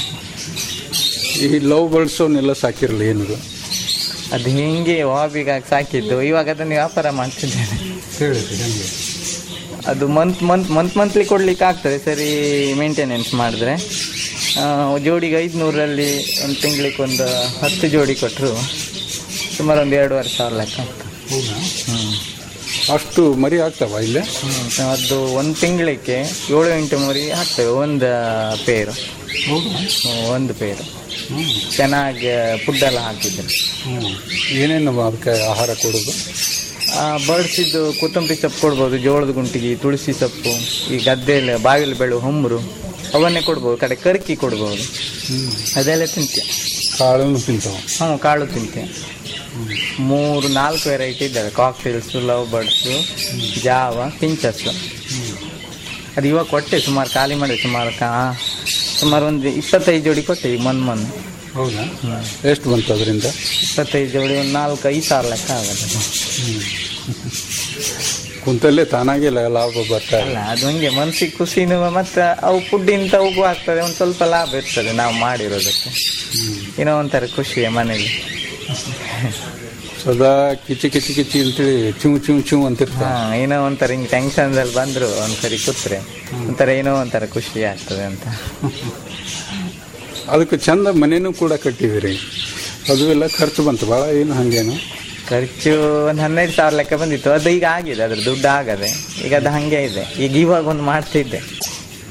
ಈ ಲವ್ ಬರ್ಡ್ಸವನ್ನೆಲ್ಲ ಸಾಕಿರಲ್ಲ ಏನದು ಅದು ಹಿಂಗೆ ಹಾಬಿಗಾಗಿ ಸಾಕಿದ್ದು ಇವಾಗ ಅದನ್ನು ವ್ಯಾಪಾರ ಮಾಡ್ತಿದ್ದೇನೆ ಹೇಳಿರಿ ಹೆಂಗೆ ಅದು ಮಂತ್ ಮಂತ್ ಮಂತ್ ಮಂತ್ಲಿ ಕೊಡ್ಲಿಕ್ಕೆ ಆಗ್ತದೆ ಸರಿ ಮೇಂಟೆನೆನ್ಸ್ ಮಾಡಿದ್ರೆ ಆ, ಜೋಡಿಗೆ ಐದುನೂರಲ್ಲಿ ಒಂದು ತಿಂಗಳಿಗೆ ಒಂದು ಹತ್ತು ಜೋಡಿ ಕೊಟ್ಟರು ಸುಮಾರು ಒಂದು ಎರಡೂವರೆ ಸಾವಿರ ಲೆಕ್ಕ ಆಗ್ತದೆ ಹೌದಾ ಹ್ಞೂ ಅಷ್ಟು ಮರಿ ಆಗ್ತಾವ ಇಲ್ಲೇ ಅದು ಒಂದು ತಿಂಗಳಿಗೆ ಏಳು ಎಂಟು ಮರಿ ಹಾಕ್ತೇವೆ ಒಂದು ಪೇರು ಹೌದಾ ಹ್ಮ್, ಒಂದು ಪೇರು ಹ್ಞೂ ಚೆನ್ನಾಗಿ ಫುಡ್ ಎಲ್ಲ ಹಾಕಿದ್ರು ಹ್ಞೂ ಏನೇನು ಅದಕ್ಕೆ ಆಹಾರ ಕೊಡೋದು ಬಡ್ಸಿದ್ದು ಕೊತ್ತಂಬರಿ ಸೊಪ್ಪು ಕೊಡ್ಬೋದು ಜೋಳದ ಗುಂಟಿಗೆ ತುಳಸಿ ಸೊಪ್ಪು ಈ ಗದ್ದೆಯಲ್ಲಿ ಬಾವಿಲಿ ಬೆಳೆಯುವ ಹೊಂಬರು ಅವನ್ನೇ ಕೊಡ್ಬೋದು ಕಡೆ ಕರ್ಕಿ ಕೊಡ್ಬೋದು ಹ್ಞೂ ಅದೆಲ್ಲ ತಿಂತೆ ಕಾಳನ್ನು ತಿಂತಾವ ಹ್ಞೂ ಕಾಳು ತಿಂತೆ ಮೂರು ನಾಲ್ಕು ವೆರೈಟಿ ಇದ್ದಾವೆ ಕಾಕ್ಟೇಲ್ಸು ಲವ್ ಬರ್ಡ್ಸು ಜಾವ ಪಿಂಚಸ್ಸು ಅದು ಇವಾಗ ಕೊಟ್ಟೆ ಸುಮಾರು ಖಾಲಿ ಮಾಡಿದೆ ಸುಮಾರು ಕಾ ಸುಮಾರು ಒಂದು ಇಪ್ಪತ್ತೈದು ಜೋಡಿ ಕೊಟ್ಟೆ ಈಗ ಮೊನ್ನೆ ಮೊನ್ನೆ ಹೌದಾ ಎಷ್ಟು ಬಂತು ಅದರಿಂದ ಇಪ್ಪತ್ತೈದು ಜೋಡಿ ಒಂದು ನಾಲ್ಕು ಐದು ಸಾವಿರ ಲೆಕ್ಕ ಆಗುತ್ತೆ ಕುಂತಲ್ಲೇ ತಾನಾಗೆ ಲ- ಲಾಭ ಬರ್ತಾ ಇಲ್ಲ ಅಲ್ಲ ಅದು ಹಂಗೆ ಮನ್ಸಿಗೆ ಖುಷಿನೂ ಮತ್ತು ಅವು ಫುಡ್ಡಿಂತ ಉಗು ಆಗ್ತದೆ ಒಂದು ಸ್ವಲ್ಪ ಲಾಭ ಇರ್ತದೆ ನಾವು ಮಾಡಿರೋದಕ್ಕೆ ಏನೋ ಒಂಥರ ಖುಷಿ ಮನೇಲಿ ಸದಾ ಕಿಚಿ ಕಿಚಿ ಕಿಚಿ ಅಂತೇಳಿ ಚೂ ಚೂ ಚೂ ಅಂತಿರ್ತಾವ ಹಾಂ ಏನೋ ಒಂಥರ ಹಿಂಗೆ ಟೆನ್ಷನ್ದಲ್ಲಿ ಬಂದರು ಒಂದ್ಸರಿ ಕೂತ್ರೆ ಒಂಥರ ಏನೋ ಒಂಥರ ಖುಷಿ ಆಗ್ತದೆ ಅಂತ ಅದಕ್ಕೆ ಚಂದ ಮನೇನೂ ಕೂಡ ಕಟ್ಟಿದಿರಿ ಅದು ಎಲ್ಲ ಖರ್ಚು ಬಂತು ಭಾಳ ಏನು ಹಂಗೇನು ಖರ್ಚು ಒಂದು ಹನ್ನೆರಡು ಸಾವಿರ ಲೆಕ್ಕ ಬಂದಿತ್ತು ಅದು ಈಗ ಆಗಿದೆ ಅದ್ರ ದುಡ್ಡು ಆಗದೆ ಈಗ ಅದು ಹಾಗೆ ಇದೆ ಈಗ ಇವಾಗ ಒಂದು ಮಾಡ್ತಿದ್ದೆ ಹ್ಞೂ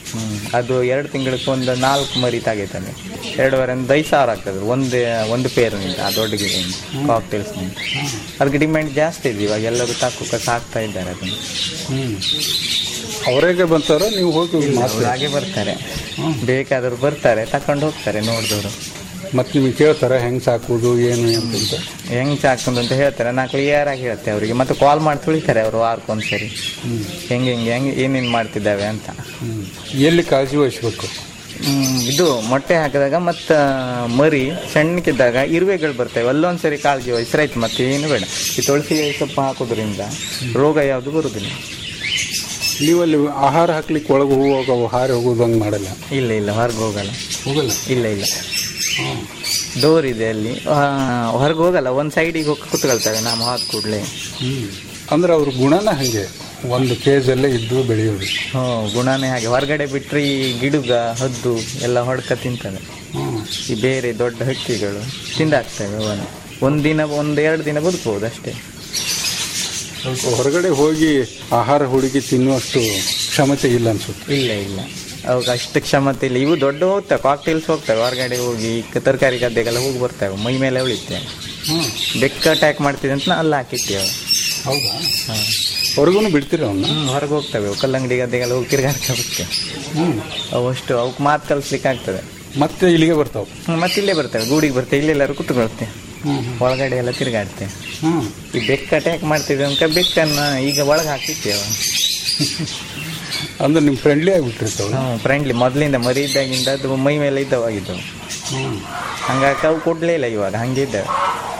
ಅದು ಎರಡು ತಿಂಗಳಿಗೆ ಒಂದು ನಾಲ್ಕು ಮರಿ ತಾಗೈತಾನೆ ಎರಡೂವರೆ ಒಂದು ಐದು ಸಾವಿರ ಆಗ್ತದೆ ಒಂದು ಒಂದು ಪೇರ್ನಿಂದ ಆ ದೊಡ್ಡ ಗಿಡದಿಂದ ಕಾಕ್ಟೇಲ್ಸ್ನಿಂದ ಅದಕ್ಕೆ ಡಿಮ್ಯಾಂಡ್ ಜಾಸ್ತಿ ಇದೆ ಇವಾಗ ಎಲ್ಲರೂ ತಾಕುಕ ಸಾಕ್ತಾ ಇದ್ದಾರೆ ಅದನ್ನು ಹ್ಮ್ ಅವರಿಗೆ ಬಂತಾರ ನೀವು ಹೋಗಿ ಅವ್ರು ಮಾತ್ರ ಹಾಗೆ ಬರ್ತಾರೆ ಬೇಕಾದವರು ಬರ್ತಾರೆ ತಕೊಂಡು ಹೋಗ್ತಾರೆ ನೋಡಿದವರು ಮತ್ತೆ ನಿಮಗೆ ಕೇಳ್ತಾರ ಹೆಂಗ್ ಸಾಕುದು ಏನು ಅಂತ ಹೆಂಗ್ ಸಾಕೊಂಡು ಅಂತ ಹೇಳ್ತಾರೆ ನಾ ಕ್ಲಿಯರ್ ಆಗಿ ಹೇಳ್ತೆ ಅವರಿಗೆ ಮತ್ತೆ ಕಾಲ್ ಮಾಡಿ ತುಳಿತಾರೆ ಅವರು ವಾರಕ್ಕೊಂದ್ಸರಿ ಹೆಂಗೆ ಹೆಂಗೆ ಹೆಂಗೆ ಏನೇನು ಮಾಡ್ತಿದ್ದಾವೆ ಅಂತ ಹ್ಮ್ ಎಲ್ಲಿ ಕಾಳಜಿ ವಹಿಸ್ಬೇಕು ಹ್ಮ್, ಇದು ಮೊಟ್ಟೆ ಹಾಕಿದಾಗ ಮತ್ತು ಮರಿ ಸಣ್ಣಕ್ಕಿದ್ದಾಗ ಇರುವೆಗಳು ಬರ್ತವೆ ಅಲ್ಲೊಂದ್ಸರಿ ಕಾಳಜಿ ವಹಿಸ್ರಾಯ್ತು ಮತ್ತೆ ಏನು ಬೇಡ ಈ ತುಳಸಿ ಸೊಪ್ಪು ಹಾಕೋದ್ರಿಂದ ರೋಗ ಯಾವುದು ಬರುವುದಿಲ್ಲ ನೀವು ಅಲ್ಲಿ ಆಹಾರ ಹಾಕ್ಲಿಕ್ಕೆ ಒಳಗೆ ಹೋಗುವಾಗ ಹಾರಿ ಹೋಗೋದು ಹಂಗೆ ಮಾಡಲ್ಲ ಇಲ್ಲ ಇಲ್ಲ ಹೊರಗೆ ಹೋಗಲ್ಲ ಹೋಗಲ್ಲ ಇಲ್ಲ ಇಲ್ಲ ಡೋರ್ ಇದೆ ಅಲ್ಲಿ ಹೊರಗೆ ಹೋಗಲ್ಲ ಒಂದು ಸೈಡಿಗೆ ಹೋಗಿ ಕುತ್ಕೊಳ್ತವೆ ನಾವು ಹಾಕಿ ಕೂಡಲೇ ಹ್ಮ್ ಅಂದ್ರೆ ಅವ್ರ ಗುಣನ ಹಂಗೆ ಒಂದು ಕೇಜಲ್ಲೇ ಇದ್ದು ಬೆಳೆಯೋದು ಹ್ಞೂ ಗುಣನೇ ಹಾಗೆ ಹೊರಗಡೆ ಬಿಟ್ಟರೆ ಈ ಗಿಡುಗ ಹದ್ದು ಎಲ್ಲ ಹೊಡ್ಕ ತಿಂತವೆ ಹ್ಮ್ ಈ ಬೇರೆ ದೊಡ್ಡ ಹಕ್ಕಿಗಳು ತಿಂದಾಕ್ತವೆ ಅವನು ಒಂದಿನ ಒಂದು ಎರಡು ದಿನ ಬದುಕಬಹುದು ಅಷ್ಟೇ ಸ್ವಲ್ಪ ಹೊರಗಡೆ ಹೋಗಿ ಆಹಾರ ಹುಡುಗಿ ತಿನ್ನುವಷ್ಟು ಕ್ಷಮತೆ ಇಲ್ಲ ಅನ್ಸುತ್ತೆ ಇಲ್ಲ ಇಲ್ಲ ಅವಕ್ಕೆ ಅಷ್ಟು ಕ್ಷಮತೆ ಇಲ್ಲ ಇವು ದೊಡ್ಡ ಹೋಗ್ತವೆ ಕಾಕ್ಟೇಲ್ಸ್ ಹೋಗ್ತವೆ ಹೊರಗಡೆ ಹೋಗಿ ಕ- ತರಕಾರಿ ಗದ್ದೆಗೆಲ್ಲ ಹೋಗಿ ಬರ್ತವೆ ಮೈ ಮೇಲೆ ಉಳಿತೇವೆ ಹ್ಮ್ ಬೆಕ್ಕ ಅಟ್ಯಾಕ್ ಮಾಡ್ತಿದೆ ಅಂತ ಅಲ್ಲಿ ಹಾಕಿರ್ತೀವಿ ಅವು ಹೌದಾ ಹಾಂ ಹೊರಗೂ ಬಿಡ್ತೀರ ಅವನ್ನ ಹ್ಞೂ ಹೊರಗೆ ಹೋಗ್ತವೆ ಅವು ಕಲ್ಲಂಗಡಿ ಗದ್ದೆಗೆಲ್ಲ ಹೋಗಿ ತಿರ್ಗಾಡ್ತಾ ಹೋಗ್ತೇವೆ ಹ್ಮ್ ಅವು ಅಷ್ಟು ಅವಕ್ಕೆ ಮಾತು ಕಲಿಸ್ಲಿಕ್ಕೆ ಆಗ್ತದೆ ಮತ್ತೆ ಇಲ್ಲಿಗೆ ಬರ್ತಾವ ಹ್ಮ್, ಮತ್ತೆ ಇಲ್ಲೇ ಬರ್ತವೆ ಗೂಡಿಗೆ ಬರ್ತವೆ ಇಲ್ಲೆಲ್ಲರೂ ಕುತ್ಕೊಳ್ತೇವೆ ಹ್ಮ್ ಒಳಗಡೆ ಎಲ್ಲ ತಿರ್ಗಾಡ್ತೇವೆ ಹ್ಮ್ ಈ ಬೆಕ್ಕ ಅಟ್ಯಾಕ್ ಮಾಡ್ತಿದ್ದೆ ಅಂತ ಬೆಕ್ಕನ್ನ ಈಗ ಒಳಗೆ ಹಾಕಿರ್ತೇವೆ ಅಂದ್ರೆ ನಿಮ್ ಫ್ರೆಂಡ್ಲಿ ಆಗಿಬಿಟ್ಟಿರ್ತಾವ ಹ್ಞೂ ಫ್ರೆಂಡ್ಲಿ ಮೊದಲಿಂದ ಮರಿ ಇದ್ದಾಗಿಂದ ಅದು ಮೈ ಮೇಲೆ ಇದ್ದವಾಗಿದ್ದವು ಹ್ಮ್ ಹಂಗಾಗಿ ಅವು ಕೊಡ್ಲೇ ಇಲ್ಲ ಇವಾಗ ಹಂಗೆ ಇದ್ದಾವೆ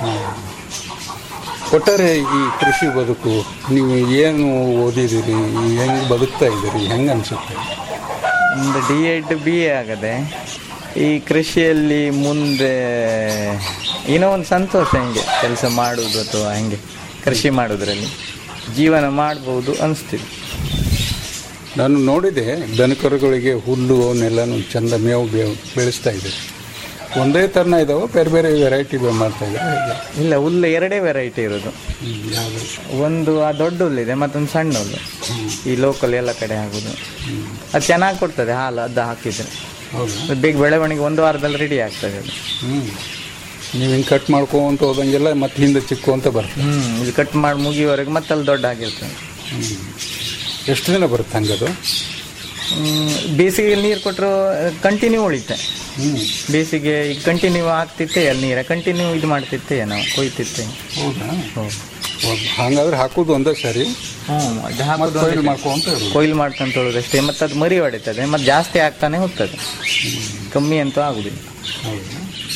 ಒಟ್ಟಾರೆ ಈ ಕೃಷಿ ಬದುಕು ನೀವು ಏನು ಓದಿದಿರಿ ಹೆಂಗ್ ಬದುಕ್ತಾ ಇದ್ದೀರಿ ಹೆಂಗ್ ಅನ್ಸುತ್ತೆ ಒಂದು ಡಿ ಎಡ್ ಬಿ ಎ ಆಗದೆ ಈ ಕೃಷಿಯಲ್ಲಿ ಮುಂದೆ ಏನೋ ಒಂದು ಸಂತೋಷ ಹೆಂಗೆ ಕೆಲಸ ಮಾಡುವುದು ಅಥವಾ ಹೆಂಗೆ ಕೃಷಿ ಮಾಡೋದ್ರಲ್ಲಿ ಜೀವನ ಮಾಡ್ಬೋದು ಅನಿಸ್ತಿದೆ ನಾನು ನೋಡಿದೆ ದನಕರುಗಳಿಗೆ ಹುಲ್ಲು ಅವನ್ನೆಲ್ಲನೂ ಚಂದ ಮೇವು ಬೇವು ಬೆಳೆಸ್ತಾ ಇದ್ದಾರೆ ಒಂದೇ ಥರನ ಇದಾವೆ ಬೇರೆ ಬೇರೆ ವೆರೈಟಿ ಮಾಡ್ತಾ ಇದ್ದಾರೆ ಹೇಗೆ ಇಲ್ಲ ಹುಲ್ಲು ಎರಡೇ ವೆರೈಟಿ ಇರೋದು ಹ್ಮ್, ಯಾವ್ದು ಒಂದು ಆ ದೊಡ್ಡ ಹುಲ್ಲಿದೆ ಮತ್ತೊಂದು ಸಣ್ಣ ಹುಲ್ಲು ಈ ಲೋಕಲ್ ಎಲ್ಲ ಕಡೆ ಆಗೋದು ಅದು ಚೆನ್ನಾಗಿ ಕೊಡ್ತದೆ ಹಾಲು ಅದು ಹಾಕಿದ್ರೆ ಹೌದಾ ಅದು ಬೇಗ ಬೆಳವಣಿಗೆ ಒಂದು ವಾರದಲ್ಲಿ ರೆಡಿ ಆಗ್ತದೆ ಅದು ಹ್ಞೂ ನೀವು ಹಿಂಗೆ ಕಟ್ ಮಾಡ್ಕೊಂತ ಹೋದಂಗೆಲ್ಲ ಮತ್ತೆ ಹಿಂದೆ ಚಿಕ್ಕು ಅಂತ ಬರ್ತದೆ ಹ್ಞೂ ಇದು ಕಟ್ ಮಾಡಿ ಮುಗಿಯುವವರೆಗೆ ಮತ್ತೆ ಅಲ್ಲಿ ದೊಡ್ಡ ಆಗಿರ್ತದೆ ಎಷ್ಟು ದಿನ ಬರುತ್ತೆ ಹಂಗದು ಹ್ಮ್, ಬೇಸಿಗೆಯಲ್ಲಿ ನೀರು ಕೊಟ್ಟರು ಕಂಟಿನ್ಯೂ ಉಳಿತೆ ಹ್ಞೂ ಬೇಸಿಗೆ ಈಗ ಕಂಟಿನ್ಯೂ ಆಗ್ತಿತ್ತೆ ಅಲ್ಲಿ ನೀರ ಕಂಟಿನ್ಯೂ ಇದು ಮಾಡ್ತಿತ್ತೆ ನಾವು ಕೊಯ್ತಿತ್ತೆ ಹೌದಾ ಹೌದು ಹೌದು. ಹಂಗಾದ್ರೆ ಹಾಕೋದು ಒಂದೇ ಸರಿ ಹ್ಞೂ ಅದು ಮತ್ತೆ ಹಾಕೋದು ಕೊಯ್ಲು ಒಂದೇ ಮಾಡ್ಕೊಂತ ಇರೋದು ಕೊಯ್ಲು ಮಾಡ್ಕೊಂತ ಹೇಳೋದು ಅಷ್ಟೇ ಮತ್ತು ಅದು ಮರಿ ಹೊಡಿತದೆ ಮತ್ತು ಜಾಸ್ತಿ ಆಗ್ತಾನೆ ಹೋಗ್ತದೆ ಕಮ್ಮಿ ಅಂತೂ ಆಗುದಿಲ್ಲ ಹೌದಾ?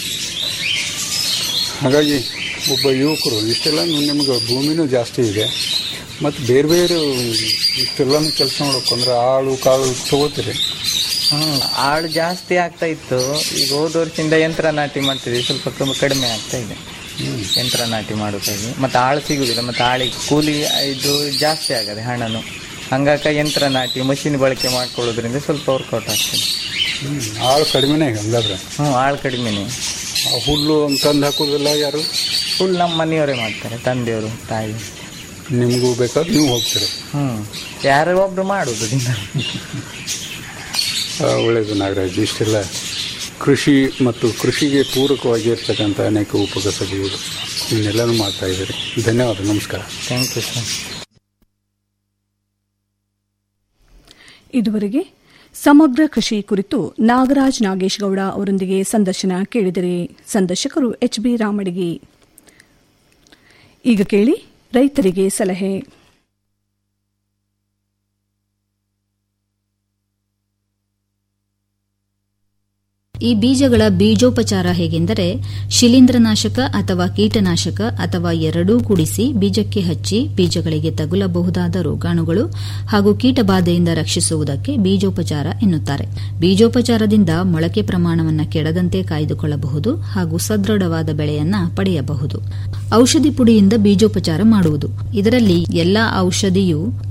ಹಾಗಾಗಿ ಒಬ್ಬ ಯುವಕರು ಇಷ್ಟೆಲ್ಲ ನಿಮ್ಗೆ ಭೂಮಿನೂ ಜಾಸ್ತಿ ಇದೆ ಮತ್ತು ಬೇರೆ ಬೇರೆ ಇಷ್ಟೆಲ್ಲನೂ ಕೆಲಸ ಮಾಡ್ಬೇಕಂದ್ರೆ ಆಳು ಕಾಳು ತಗೋತೀರಿ ಹ್ಞೂ ಆಳು ಜಾಸ್ತಿ ಆಗ್ತಾ ಇತ್ತು ಈಗ ಹೋದ ವರ್ಷದಿಂದ ಯಂತ್ರ ನಾಟಿ ಮಾಡ್ತಿದ್ವಿ ಸ್ವಲ್ಪ ಕಮ್ಮಿ ಕಡಿಮೆ ಆಗ್ತಾ ಇದೆ ಯಂತ್ರ ನಾಟಿ ಮಾಡೋದಾಗಿ ಮತ್ತು ಆಳು ಸಿಗುದಿಲ್ಲ ಮತ್ತು ಆಳಿಗೆ ಕೂಲಿ ಇದು ಜಾಸ್ತಿ ಆಗದೆ ಹಣನು ಹಂಗಾಕ ಯಂತ್ರ ನಾಟಿ ಮಷಿನ್ ಬಳಕೆ ಮಾಡ್ಕೊಳ್ಳೋದ್ರಿಂದ ಸ್ವಲ್ಪ ವರ್ಕೌಟ್ ಆಗ್ತದೆ ಹ್ಮ್. ಆಳು ಕಡಿಮೆನೇ ಹಂಗಾದ್ರೆ ಹ್ಞೂ ಆಳು ಕಡಿಮೆನೆ ಆ ಹುಲ್ಲು ತಂದು ಹಾಕೋದಿಲ್ಲ ಯಾರು ಫುಲ್ ನಮ್ಮ ಮನೆಯವರೇ ಮಾಡ್ತಾರೆ ತಂದೆಯವರು ತಾಯಿ ನಿಮಗೂ ಬೇಕಾದ್ರೆ ನೀವು ಹೋಗ್ತೀರಿ ಹ್ಞೂ ಯಾರೋ ಒಬ್ರು ಮಾಡೋದು ದಿನ ಆ, ಒಳ್ಳೆಯದು ನಾಗರಾಜ್ ಇಷ್ಟೆಲ್ಲ ಕೃಷಿ ಮತ್ತು ಕೃಷಿಗೆ ಪೂರಕವಾಗಿರ್ತಕ್ಕಂಥ ಅನೇಕ ಉಪಕಸಬುಗಳು ಇವನ್ನೆಲ್ಲನೂ ಮಾಡ್ತಾ ಇದ್ದೀರಿ ಧನ್ಯವಾದ ನಮಸ್ಕಾರ ಥ್ಯಾಂಕ್ ಯು ಸರ್ ಇದುವರೆಗೆ ಸಮಗ್ರ ಕೃಷಿ ಕುರಿತು ನಾಗರಾಜ್ ನಾಗೇಶ್ ಗೌಡ ಅವರೊಂದಿಗೆ ಸಂದರ್ಶನ ಕೇಳಿದರೆ ಸಂದರ್ಶಕರು ಎಚ್ ಬಿ ರಾಮಡಿಗಿ ಈಗ ಕೇಳಿ ರೈತರಿಗೆ ಸಲಹೆ ಈ ಬೀಜಗಳ ಬೀಜೋಪಚಾರ ಹೇಗೆಂದರೆ ಶಿಲೀಂಧ್ರನಾಶಕ ಅಥವಾ ಕೀಟನಾಶಕ ಅಥವಾ ಎರಡೂ ಕೂಡಿಸಿ ಬೀಜಕ್ಕೆ ಹಚ್ಚಿ ಬೀಜಗಳಿಗೆ ತಗುಲಬಹುದಾದ ರೋಗಾಣುಗಳು ಹಾಗೂ ಕೀಟಬಾಧೆಯಿಂದ ರಕ್ಷಿಸುವುದಕ್ಕೆ ಬೀಜೋಪಚಾರ ಎನ್ನುತ್ತಾರೆ ಬೀಜೋಪಚಾರದಿಂದ ಮೊಳಕೆ ಪ್ರಮಾಣವನ್ನು ಕೆಡದಂತೆ ಕಾಯ್ದುಕೊಳ್ಳಬಹುದು ಹಾಗೂ ಸದೃಢವಾದ ಬೆಳೆಯನ್ನ ಪಡೆಯಬಹುದು ಔಷಧಿ ಪುಡಿಯಿಂದ ಬೀಜೋಪಚಾರ ಮಾಡುವುದು ಇದರಲ್ಲಿ ಎಲ್ಲಾ ಔಷಧಿಯು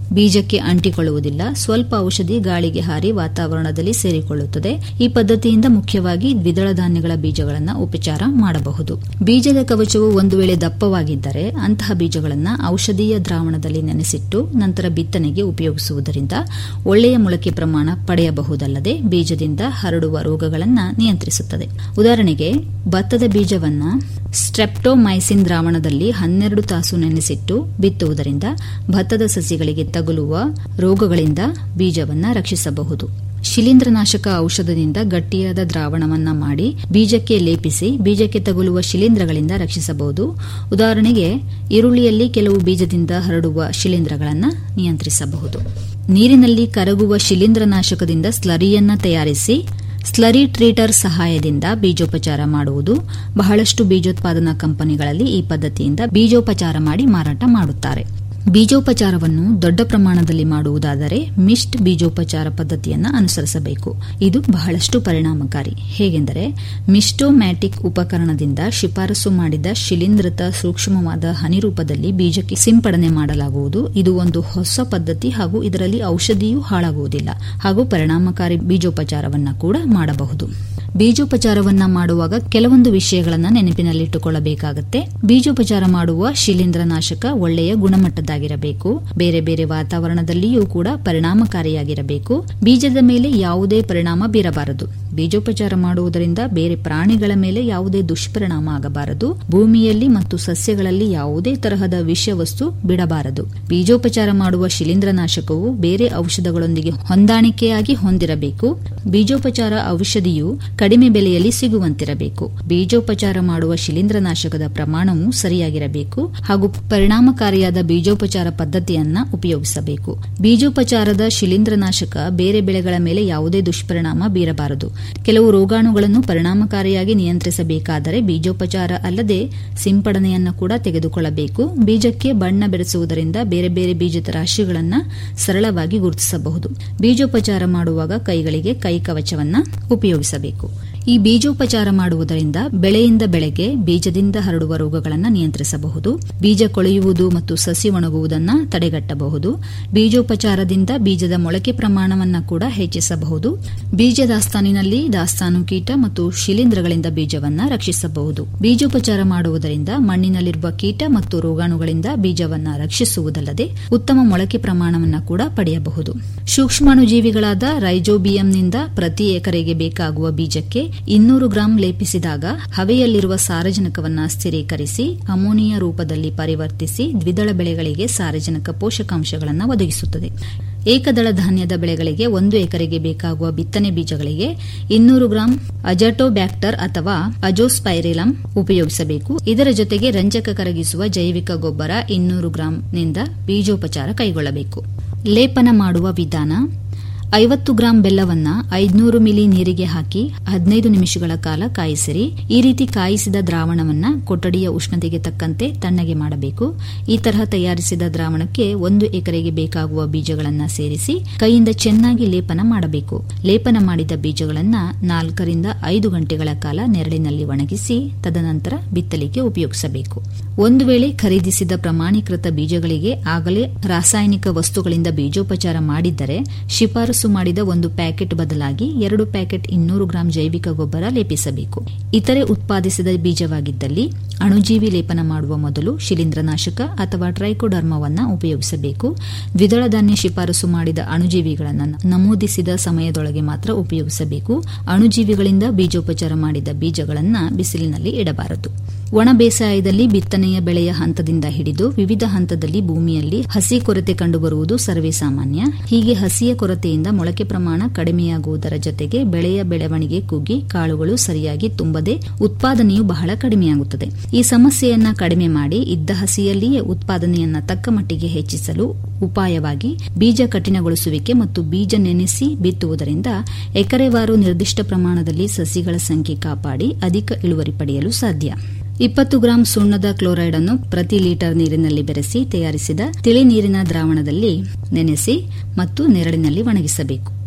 ಬೀಜಕ್ಕೆ ಅಂಟಿಕೊಳ್ಳುವುದಿಲ್ಲ ಸ್ವಲ್ಪ ಔಷಧಿ ಗಾಳಿಗೆ ಹಾರಿ ವಾತಾವರಣದಲ್ಲಿ ಸೇರಿಕೊಳ್ಳುತ್ತದೆ ಈ ಪದ್ಧತಿಯಿಂದ ಮುಖ್ಯವಾಗಿ ದ್ವಿದಳ ಧಾನ್ಯಗಳ ಬೀಜಗಳನ್ನು ಉಪಚಾರ ಮಾಡಬಹುದು ಬೀಜದ ಕವಚವು ಒಂದು ವೇಳೆ ದಪ್ಪವಾಗಿದ್ದರೆ ಅಂತಹ ಬೀಜಗಳನ್ನು ಔಷಧೀಯ ದ್ರಾವಣದಲ್ಲಿ ನೆನೆಸಿಟ್ಟು ನಂತರ ಬಿತ್ತನೆಗೆ ಉಪಯೋಗಿಸುವುದರಿಂದ ಒಳ್ಳೆಯ ಮೊಳಕೆ ಪ್ರಮಾಣ ಪಡೆಯಬಹುದಲ್ಲದೆ ಬೀಜದಿಂದ ಹರಡುವ ರೋಗಗಳನ್ನು ನಿಯಂತ್ರಿಸುತ್ತದೆ ಉದಾಹರಣೆಗೆ ಭತ್ತದ ಬೀಜವನ್ನ ಸ್ಟ್ರೆಪ್ಟೋಮೈಸಿನ್ ದ್ರಾವಣದಲ್ಲಿ ಹನ್ನೆರಡು ತಾಸು ನೆನೆಸಿಟ್ಟು ಬಿತ್ತುವುದರಿಂದ ಭತ್ತದ ಸಸಿಗಳಿಗೆ ತಗುಲುವ ರೋಗಗಳಿಂದ ಬೀಜವನ್ನ ರಕ್ಷಿಸಬಹುದು ಶಿಲೀಂಧ್ರನಾಶಕ ಔಷಧದಿಂದ ಗಟ್ಟಿಯಾದ ದ್ರಾವಣವನ್ನ ಮಾಡಿ ಬೀಜಕ್ಕೆ ಲೇಪಿಸಿ ಬೀಜಕ್ಕೆ ತಗುಲುವ ಶಿಲೀಂಧ್ರಗಳಿಂದ ರಕ್ಷಿಸಬಹುದು ಉದಾಹರಣೆಗೆ ಈರುಳ್ಳಿಯಲ್ಲಿ ಕೆಲವು ಬೀಜದಿಂದ ಹರಡುವ ಶಿಲೀಂಧ್ರಗಳನ್ನು ನಿಯಂತ್ರಿಸಬಹುದು ನೀರಿನಲ್ಲಿ ಕರಗುವ ಶಿಲೀಂಧ್ರನಾಶಕದಿಂದ ಸ್ಲರಿಯನ್ನ ತಯಾರಿಸಿ ಸ್ಲರಿ ಟ್ರೀಟರ್ ಸಹಾಯದಿಂದ ಬೀಜೋಪಚಾರ ಮಾಡುವುದು ಬಹಳಷ್ಟು ಬೀಜೋತ್ಪಾದನಾ ಕಂಪನಿಗಳಲ್ಲಿ ಈ ಪದ್ಧತಿಯಿಂದ ಬೀಜೋಪಚಾರ ಮಾಡಿ ಮಾರಾಟ ಮಾಡುತ್ತಾರೆ ಬೀಜೋಪಚಾರವನ್ನು ದೊಡ್ಡ ಪ್ರಮಾಣದಲ್ಲಿ ಮಾಡುವುದಾದರೆ ಮಿಸ್ಟ್ ಬೀಜೋಪಚಾರ ಪದ್ಧತಿಯನ್ನು ಅನುಸರಿಸಬೇಕು ಇದು ಬಹಳಷ್ಟು ಪರಿಣಾಮಕಾರಿ ಹೇಗೆಂದರೆ ಮಿಸ್ಟೋಮ್ಯಾಟಿಕ್ ಉಪಕರಣದಿಂದ ಶಿಫಾರಸು ಮಾಡಿದ ಶಿಲೀಂಧ್ರತ ಸೂಕ್ಷ್ಮವಾದ ಹನಿ ರೂಪದಲ್ಲಿ ಬೀಜಕ್ಕೆ ಸಿಂಪಡಣೆ ಮಾಡಲಾಗುವುದು ಇದು ಒಂದು ಹೊಸ ಪದ್ಧತಿ ಹಾಗೂ ಇದರಲ್ಲಿ ಔಷಧಿಯೂ ಹಾಳಾಗುವುದಿಲ್ಲ ಹಾಗೂ ಪರಿಣಾಮಕಾರಿ ಬೀಜೋಪಚಾರವನ್ನು ಕೂಡ ಮಾಡಬಹುದು ಬೀಜೋಪಚಾರವನ್ನ ಮಾಡುವಾಗ ಕೆಲವೊಂದು ವಿಷಯಗಳನ್ನು ನೆನಪಿನಲ್ಲಿಟ್ಟುಕೊಳ್ಳಬೇಕಾಗುತ್ತೆ ಬೀಜೋಪಚಾರ ಮಾಡುವ ಶಿಲೀಂಧ್ರನಾಶಕ ಒಳ್ಳೆಯ ಗುಣಮಟ್ಟದಾಗಿರಬೇಕು ಬೇರೆ ಬೇರೆ ವಾತಾವರಣದಲ್ಲಿಯೂ ಕೂಡ ಪರಿಣಾಮಕಾರಿಯಾಗಿರಬೇಕು ಬೀಜದ ಮೇಲೆ ಯಾವುದೇ ಪರಿಣಾಮ ಬೀರಬಾರದು ಬೀಜೋಪಚಾರ ಮಾಡುವುದರಿಂದ ಬೇರೆ ಪ್ರಾಣಿಗಳ ಮೇಲೆ ಯಾವುದೇ ದುಷ್ಪರಿಣಾಮ ಆಗಬಾರದು ಭೂಮಿಯಲ್ಲಿ ಮತ್ತು ಸಸ್ಯಗಳಲ್ಲಿ ಯಾವುದೇ ತರಹದ ವಿಷವಸ್ತು ಬಿಡಬಾರದು ಬೀಜೋಪಚಾರ ಮಾಡುವ ಶಿಲೀಂಧ್ರನಾಶಕವು ಬೇರೆ ಔಷಧಗಳೊಂದಿಗೆ ಹೊಂದಾಣಿಕೆಯಾಗಿ ಹೊಂದಿರಬೇಕು ಬೀಜೋಪಚಾರ ಔಷಧಿಯು ಕಡಿಮೆ ಬೆಲೆಯಲ್ಲಿ ಸಿಗುವಂತಿರಬೇಕು ಬೀಜೋಪಚಾರ ಮಾಡುವ ಶಿಲೀಂಧ್ರನಾಶಕದ ಪ್ರಮಾಣವು ಸರಿಯಾಗಿರಬೇಕು ಹಾಗೂ ಪರಿಣಾಮಕಾರಿಯಾದ ಬೀಜೋಪಚಾರ ಪದ್ಧತಿಯನ್ನ ಉಪಯೋಗಿಸಬೇಕು ಬೀಜೋಪಚಾರದ ಶಿಲೀಂಧ್ರನಾಶಕ ಬೇರೆ ಬೆಳೆಗಳ ಮೇಲೆ ಯಾವುದೇ ದುಷ್ಪರಿಣಾಮ ಬೀರಬಾರದು ಕೆಲವು ರೋಗಾಣುಗಳನ್ನು ಪರಿಣಾಮಕಾರಿಯಾಗಿ ನಿಯಂತ್ರಿಸಬೇಕಾದರೆ ಬೀಜೋಪಚಾರ ಅಲ್ಲದೆ ಸಿಂಪಡಣೆಯನ್ನು ಕೂಡ ತೆಗೆದುಕೊಳ್ಳಬೇಕು ಬೀಜಕ್ಕೆ ಬಣ್ಣ ಬೆರೆಸುವುದರಿಂದ ಬೇರೆ ಬೇರೆ ಬೀಜದ ರಾಶಿಗಳನ್ನು ಸರಳವಾಗಿ ಗುರುತಿಸಬಹುದು ಬೀಜೋಪಚಾರ ಮಾಡುವಾಗ ಕೈಗಳಿಗೆ ಕೈ ಕವಚವನ್ನ ಉಪಯೋಗಿಸಬೇಕು ಈ ಬೀಜೋಪಚಾರ ಮಾಡುವುದರಿಂದ ಬೆಳೆಯಿಂದ ಬೆಳೆಗೆ ಬೀಜದಿಂದ ಹರಡುವ ರೋಗಗಳನ್ನು ನಿಯಂತ್ರಿಸಬಹುದು ಬೀಜ ಕೊಳೆಯುವುದು ಮತ್ತು ಸಸಿ ಒಣಗುವುದನ್ನು ತಡೆಗಟ್ಟಬಹುದು ಬೀಜೋಪಚಾರದಿಂದ ಬೀಜದ ಮೊಳಕೆ ಪ್ರಮಾಣವನ್ನು ಕೂಡ ಹೆಚ್ಚಿಸಬಹುದು ಬೀಜ ದಾಸ್ತಾನಿನಲ್ಲಿ ದಾಸ್ತಾನು ಕೀಟ ಮತ್ತು ಶಿಲೀಂಧ್ರಗಳಿಂದ ಬೀಜವನ್ನ ರಕ್ಷಿಸಬಹುದು ಬೀಜೋಪಚಾರ ಮಾಡುವುದರಿಂದ ಮಣ್ಣಿನಲ್ಲಿರುವ ಕೀಟ ಮತ್ತು ರೋಗಾಣುಗಳಿಂದ ಬೀಜವನ್ನ ರಕ್ಷಿಸುವುದಲ್ಲದೆ ಉತ್ತಮ ಮೊಳಕೆ ಪ್ರಮಾಣವನ್ನು ಕೂಡ ಪಡೆಯಬಹುದು ಸೂಕ್ಷ್ಮಾಣುಜೀವಿಗಳಾದ ರೈಜೋಬಿಯಂನಿಂದ ಪ್ರತಿ ಎಕರೆಗೆ ಬೇಕಾಗುವ ಬೀಜಕ್ಕೆ ಇನ್ನೂರು ಗ್ರಾಂ ಲೇಪಿಸಿದಾಗ ಹವೆಯಲ್ಲಿರುವ ಸಾರಜನಕವನ್ನ ಸ್ಥಿರೀಕರಿಸಿ ಅಮೋನಿಯಾ ರೂಪದಲ್ಲಿ ಪರಿವರ್ತಿಸಿ ದ್ವಿದಳ ಬೆಳೆಗಳಿಗೆ ಸಾರಜನಕ ಪೋಷಕಾಂಶಗಳನ್ನು ಒದಗಿಸುತ್ತದೆ ಏಕದಳ ಧಾನ್ಯದ ಬೆಳೆಗಳಿಗೆ ಒಂದು ಎಕರೆಗೆ ಬೇಕಾಗುವ ಬಿತ್ತನೆ ಬೀಜಗಳಿಗೆ ಇನ್ನೂರು ಗ್ರಾಂ ಅಜಟೋಬ್ಯಾಕ್ಟರ್ ಅಥವಾ ಅಜೋಸ್ಪೈರಿಲಂ ಉಪಯೋಗಿಸಬೇಕು ಇದರ ಜೊತೆಗೆ ರಂಜಕ ಕರಗಿಸುವ ಜೈವಿಕ ಗೊಬ್ಬರ ಇನ್ನೂರು ಗ್ರಾಂನಿಂದ ಬೀಜೋಪಚಾರ ಕೈಗೊಳ್ಳಬೇಕು ಲೇಪನ ಮಾಡುವ ವಿಧಾನ ಐವತ್ತು ಗ್ರಾಂ ಬೆಲ್ಲವನ್ನ ಐದ್ನೂರು ಮಿಲಿ ನೀರಿಗೆ ಹಾಕಿ ಹದಿನೈದು ನಿಮಿಷಗಳ ಕಾಲ ಕಾಯಿಸಿರಿ ಈ ರೀತಿ ಕಾಯಿಸಿದ ದ್ರಾವಣವನ್ನ ಕೊಠಡಿಯ ಉಷ್ಣತೆಗೆ ತಕ್ಕಂತೆ ತಣ್ಣಗೆ ಮಾಡಬೇಕು ಈ ತರಹ ತಯಾರಿಸಿದ ದ್ರಾವಣಕ್ಕೆ ಒಂದು ಎಕರೆಗೆ ಬೇಕಾಗುವ ಬೀಜಗಳನ್ನು ಸೇರಿಸಿ ಕೈಯಿಂದ ಚೆನ್ನಾಗಿ ಲೇಪನ ಮಾಡಬೇಕು ಲೇಪನ ಮಾಡಿದ ಬೀಜಗಳನ್ನ ನಾಲ್ಕರಿಂದ ಐದು ಗಂಟೆಗಳ ಕಾಲ ನೆರಳಿನಲ್ಲಿ ಒಣಗಿಸಿ ತದನಂತರ ಬಿತ್ತಲಿಕ್ಕೆ ಉಪಯೋಗಿಸಬೇಕು ಒಂದು ವೇಳೆ ಖರೀದಿಸಿದ ಪ್ರಮಾಣೀಕೃತ ಬೀಜಗಳಿಗೆ ಆಗಲೇ ರಾಸಾಯನಿಕ ವಸ್ತುಗಳಿಂದ ಬೀಜೋಪಚಾರ ಮಾಡಿದ್ದರೆ ಶಿಫಾರಸು ಮಾಡಿದ ಒಂದು ಪ್ಯಾಕೆಟ್ ಬದಲಾಗಿ ಎರಡು ಪ್ಯಾಕೆಟ್ ಇನ್ನೂರು ಗ್ರಾಂ ಜೈವಿಕ ಗೊಬ್ಬರ ಲೇಪಿಸಬೇಕು ಇತರೆ ಉತ್ಪಾದಿಸಿದ ಬೀಜವಾಗಿದ್ದಲ್ಲಿ ಅಣುಜೀವಿ ಲೇಪನ ಮಾಡುವ ಮೊದಲು ಶಿಲೀಂಧ್ರನಾಶಕ ಅಥವಾ ಟ್ರೈಕೋಡರ್ಮವನ್ನ ಉಪಯೋಗಿಸಬೇಕು ದ್ವಿದಳ ಧಾನ್ಯ ಶಿಫಾರಸು ಮಾಡಿದ ಅಣುಜೀವಿಗಳನ್ನು ನಮೂದಿಸಿದ ಸಮಯದೊಳಗೆ ಮಾತ್ರ ಉಪಯೋಗಿಸಬೇಕು ಅಣುಜೀವಿಗಳಿಂದ ಬೀಜೋಪಚಾರ ಮಾಡಿದ ಬೀಜಗಳನ್ನು ಬಿಸಿಲಿನಲ್ಲಿ ಇಡಬಾರದು ಒಣ ಬೇಸಾಯದಲ್ಲಿ ಬಿತ್ತನೆಯ ಬೆಳೆಯ ಹಂತದಿಂದ ಹಿಡಿದು ವಿವಿಧ ಹಂತದಲ್ಲಿ ಭೂಮಿಯಲ್ಲಿ ಹಸಿ ಕೊರತೆ ಕಂಡುಬರುವುದು ಸರ್ವೇ ಸಾಮಾನ್ಯ ಹೀಗೆ ಹಸಿಯ ಕೊರತೆಯಿಂದ ಮೊಳಕೆ ಪ್ರಮಾಣ ಕಡಿಮೆಯಾಗುವುದರ ಜೊತೆಗೆ ಬೆಳೆಯ ಬೆಳವಣಿಗೆ ಕುಗ್ಗಿ ಕಾಳುಗಳು ಸರಿಯಾಗಿ ತುಂಬದೆ ಉತ್ಪಾದನೆಯು ಬಹಳ ಕಡಿಮೆಯಾಗುತ್ತದೆ ಈ ಸಮಸ್ಯೆಯನ್ನ ಕಡಿಮೆ ಮಾಡಿ ಇದ್ದ ಹಸಿಯಲ್ಲಿಯೇ ಉತ್ಪಾದನೆಯನ್ನ ತಕ್ಕ ಮಟ್ಟಿಗೆ ಹೆಚ್ಚಿಸಲು ಉಪಾಯವಾಗಿ ಬೀಜ ಕಠಿಣಗೊಳಿಸುವಿಕೆ ಮತ್ತು ಬೀಜ ನೆನೆಸಿ ಬಿತ್ತುವುದರಿಂದ ಎಕರೆವಾರು ನಿರ್ದಿಷ್ಟ ಪ್ರಮಾಣದಲ್ಲಿ ಸಸಿಗಳ ಸಂಖ್ಯೆ ಕಾಪಾಡಿ ಅಧಿಕ ಇಳುವರಿ ಪಡೆಯಲು ಸಾಧ್ಯ ಇಪ್ಪತ್ತು ಗ್ರಾಂ ಸುಣ್ಣದ ಕ್ಲೋರೈಡ್ ಅನ್ನು ಪ್ರತಿ ಲೀಟರ್ ನೀರಿನಲ್ಲಿ ಬೆರೆಸಿ ತಯಾರಿಸಿದ ತಿಳಿ ನೀರಿನ ದ್ರಾವಣದಲ್ಲಿ ನೆನೆಸಿ ಮತ್ತು ನೆರಳಿನಲ್ಲಿ ಒಣಗಿಸಬೇಕು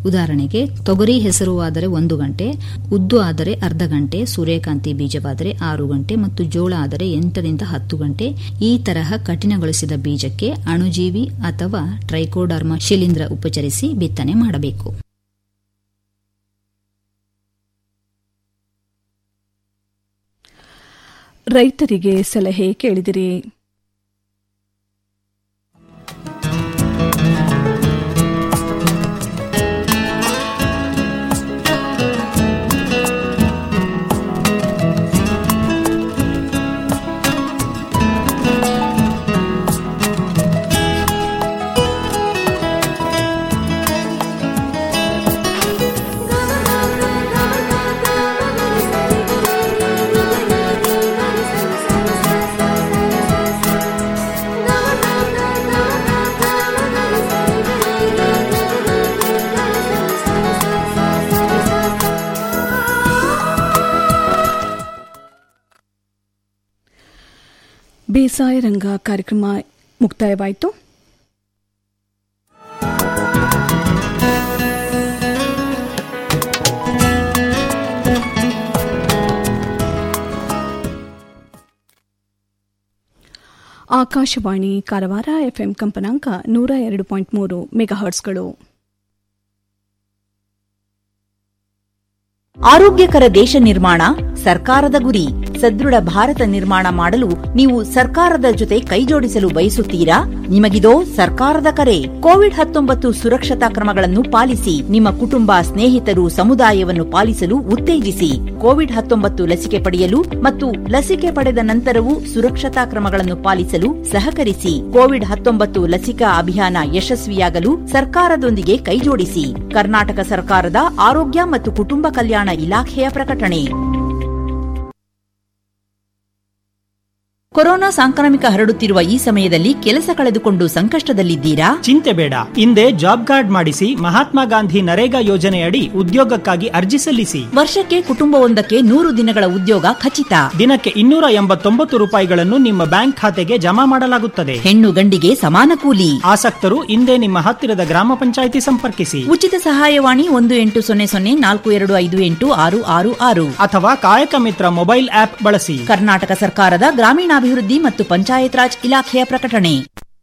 ಉದಾಹರಣೆಗೆ ತೊಗರಿ ಹೆಸರು ಆದರೆ ಒಂದು ಗಂಟೆ ಉದ್ದು ಆದರೆ ಅರ್ಧ ಗಂಟೆ ಸೂರ್ಯಕಾಂತಿ ಬೀಜವಾದರೆ ಆರು ಗಂಟೆ ಮತ್ತು ಜೋಳ ಆದರೆ ಎಂಟರಿಂದ ಹತ್ತು ಗಂಟೆ ಈ ತರಹ ಕಠಿಣಗೊಳಿಸಿದ ಬೀಜಕ್ಕೆ ಅಣುಜೀವಿ ಅಥವಾ ಟ್ರೈಕೋಡರ್ಮ ಶಿಲೀಂಧ್ರ ಉಪಚರಿಸಿ ಬಿತ್ತನೆ ಮಾಡಬೇಕು ರೈತರಿಗೆ ಸಲಹೆ ಕೇಳಿದಿರಿ ಬೇಸಾಯ ರಂಗ ಕಾರ್ಯಕ್ರಮ ಮುಕ್ತಾಯವಾಯಿತು ಆಕಾಶವಾಣಿ ಕಾರವಾರ ಎಫ್ಎಂ ಕಂಪನಾಂಕ ನೂರ ಎರಡು ಪಾಯಿಂಟ್ ಮೂರು ಮೆಗಾಹರ್ಟ್ಸ್ಗಳು ಆರೋಗ್ಯಕರ ದೇಶ ನಿರ್ಮಾಣ ಸರ್ಕಾರದ ಗುರಿ ಸದೃಢ ಭಾರತ ನಿರ್ಮಾಣ ಮಾಡಲು ನೀವು ಸರ್ಕಾರದ ಜೊತೆ ಕೈಜೋಡಿಸಲು ಬಯಸುತ್ತೀರಾ ನಿಮಗಿದೋ ಸರ್ಕಾರದ ಕರೆ ಕೋವಿಡ್ ಹತ್ತೊಂಬತ್ತು ಸುರಕ್ಷತಾ ಕ್ರಮಗಳನ್ನು ಪಾಲಿಸಿ ನಿಮ್ಮ ಕುಟುಂಬ ಸ್ನೇಹಿತರು ಸಮುದಾಯವನ್ನು ಪಾಲಿಸಲು ಉತ್ತೇಜಿಸಿ ಕೋವಿಡ್ ಹತ್ತೊಂಬತ್ತು ಲಸಿಕೆ ಪಡೆಯಲು ಮತ್ತು ಲಸಿಕೆ ಪಡೆದ ನಂತರವೂ ಸುರಕ್ಷತಾ ಕ್ರಮಗಳನ್ನು ಪಾಲಿಸಲು ಸಹಕರಿಸಿ ಕೋವಿಡ್ ಹತ್ತೊಂಬತ್ತು ಲಸಿಕಾ ಅಭಿಯಾನ ಯಶಸ್ವಿಯಾಗಲು ಸರ್ಕಾರದೊಂದಿಗೆ ಕೈಜೋಡಿಸಿ ಕರ್ನಾಟಕ ಸರ್ಕಾರದ ಆರೋಗ್ಯ ಮತ್ತು ಕುಟುಂಬ ಕಲ್ಯಾಣ ಇಲಾಖೆಯ ಪ್ರಕಟಣೆ ಕೊರೋನಾ ಸಾಂಕ್ರಾಮಿಕ ಹರಡುತ್ತಿರುವ ಈ ಸಮಯದಲ್ಲಿ ಕೆಲಸ ಕಳೆದುಕೊಂಡು ಸಂಕಷ್ಟದಲ್ಲಿದ್ದೀರಾ ಚಿಂತೆ ಬೇಡ ಹಿಂದೆ ಜಾಬ್ ಕಾರ್ಡ್ ಮಾಡಿಸಿ ಮಹಾತ್ಮ ಗಾಂಧಿ ನರೇಗಾ ಯೋಜನೆಯಡಿ ಉದ್ಯೋಗಕ್ಕಾಗಿ ಅರ್ಜಿ ಸಲ್ಲಿಸಿ ವರ್ಷಕ್ಕೆ ಕುಟುಂಬವೊಂದಕ್ಕೆ ನೂರು ದಿನಗಳ ಉದ್ಯೋಗ ಖಚಿತ ದಿನಕ್ಕೆ ಇನ್ನೂರ ಎಂಬತ್ತೊಂಬತ್ತು ರೂಪಾಯಿಗಳನ್ನು ನಿಮ್ಮ ಬ್ಯಾಂಕ್ ಖಾತೆಗೆ ಜಮಾ ಮಾಡಲಾಗುತ್ತದೆ ಹೆಣ್ಣು ಗಂಡಿಗೆ ಸಮಾನ ಕೂಲಿ ಆಸಕ್ತರು ಹಿಂದೆ ನಿಮ್ಮ ಹತ್ತಿರದ ಗ್ರಾಮ ಪಂಚಾಯಿತಿ ಸಂಪರ್ಕಿಸಿ ಉಚಿತ ಸಹಾಯವಾಣಿ ಒಂದು ಎಂಟು ಸೊನ್ನೆ ಸೊನ್ನೆ ನಾಲ್ಕು ಎರಡು ಐದು ಎಂಟು ಆರು ಆರು ಆರು ಅಥವಾ ಕಾಯಕ ಮಿತ್ರ ಮೊಬೈಲ್ ಆಪ್ ಬಳಸಿ ಕರ್ನಾಟಕ ಸರ್ಕಾರದ ಗ್ರಾಮೀಣಾಭಿವೃದ್ಧಿ ಮತ್ತು ಪಂಚಾಯತ್ ರಾಜ್ ಇಲಾಖೆಯ ಪ್ರಕಟಣೆ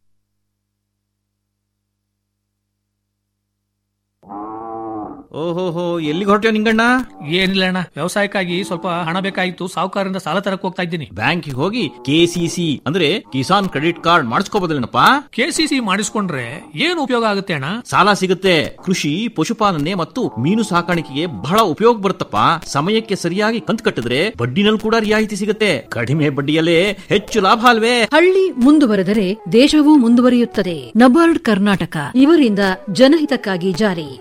ಓಹೋಹೋ ಎಲ್ಲಿಗೆ ಹೊರಟ್ಯೋ ನಿಂಗಣ್ಣ ಏನಿಲ್ಲ ಅಣ್ಣ ವ್ಯವಸಾಯಕ್ಕಾಗಿ ಸ್ವಲ್ಪ ಹಣ ಬೇಕಾಗಿತ್ತು ಸಾಹುಕಾರರಿಂದ ಸಾಲ ತರಕ್ ಹೋಗ್ತಾ ಇದ್ದೀನಿ ಬ್ಯಾಂಕಿಗೆ ಹೋಗಿ ಕೆಸಿಸಿ ಅಂದ್ರೆ ಕಿಸಾನ್ ಕ್ರೆಡಿಟ್ ಕಾರ್ಡ್ ಮಾಡಿಸ್ಕೋಬೋದಲ್ಲೇನಪ್ಪ ಕೆಸಿಸಿ ಮಾಡಿಸ್ಕೊಂಡ್ರೆ ಏನು ಉಪಯೋಗ ಆಗುತ್ತೆ ಅಣ್ಣ ಸಾಲ ಸಿಗುತ್ತೆ ಕೃಷಿ ಪಶುಪಾಲನೆ ಮತ್ತು ಮೀನು ಸಾಕಾಣಿಕೆಗೆ ಬಹಳ ಉಪಯೋಗ ಬರುತ್ತಪ್ಪ ಸಮಯಕ್ಕೆ ಸರಿಯಾಗಿ ಕಂತು ಕಟ್ಟಿದ್ರೆ ಬಡ್ಡಿನಲ್ಲಿ ಕೂಡ ರಿಯಾಯಿತಿ ಸಿಗುತ್ತೆ ಕಡಿಮೆ ಬಡ್ಡಿಯಲ್ಲೇ ಹೆಚ್ಚು ಲಾಭ ಅಲ್ವೇ ಹಳ್ಳಿ ಮುಂದುವರೆದರೆ ದೇಶವೂ ಮುಂದುವರಿಯುತ್ತದೆ ನಬಾರ್ಡ್ ಕರ್ನಾಟಕ ಇವರಿಂದ ಜನಹಿತಕ್ಕಾಗಿ ಜಾರಿ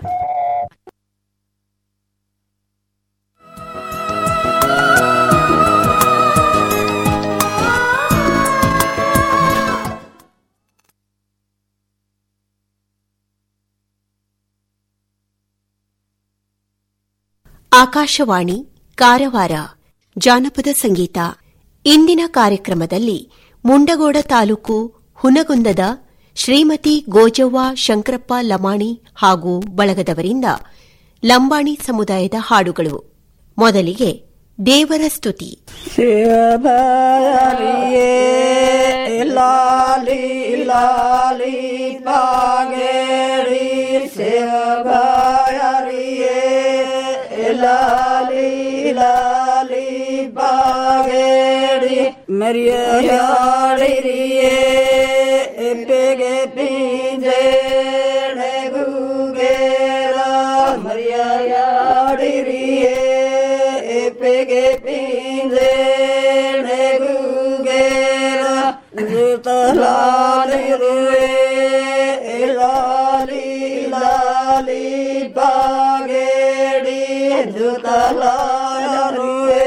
ಆಕಾಶವಾಣಿ ಕಾರವಾರ ಜಾನಪದ ಸಂಗೀತ ಇಂದಿನ ಕಾರ್ಯಕ್ರಮದಲ್ಲಿ ಮುಂಡಗೋಡ ತಾಲೂಕು ಹುನಗುಂದದ ಶ್ರೀಮತಿ ಗೋಜವ್ವ ಶಂಕರಪ್ಪ ಲಮಾಣಿ ಹಾಗೂ ಬಳಗದವರಿಂದ ಲಂಬಾಣಿ ಸಮುದಾಯದ ಹಾಡುಗಳು ಮೊದಲಿಗೆ ದೇವರ ಸ್ತುತಿ ಲಾಲಿ ಲಾಲಿ ಪಾಗೇರಿ ಸೇವಗಾಯರಿಯೇ ಲಾಲಿ ಲಾಲಿ ಪಾಗೇರಿ ಮರಿಯಾಡಿರಿಯೇ ಎಪ್ಪೆಗೆ ಪಿಂಜೆ ಗೂಗೇರ ಮರಿಯಾಡಿರಿಯೇ ಎಪ್ಪೆಗೆ ಪಿಂಜೆ ಗೂಗೇರ ಜುತಲಾಲಿರುವೆ ಲಾಲಿ ಲಾಲಿ ಬಾಗೇಡಿ ಜುತಲಾಲಿರುವೆ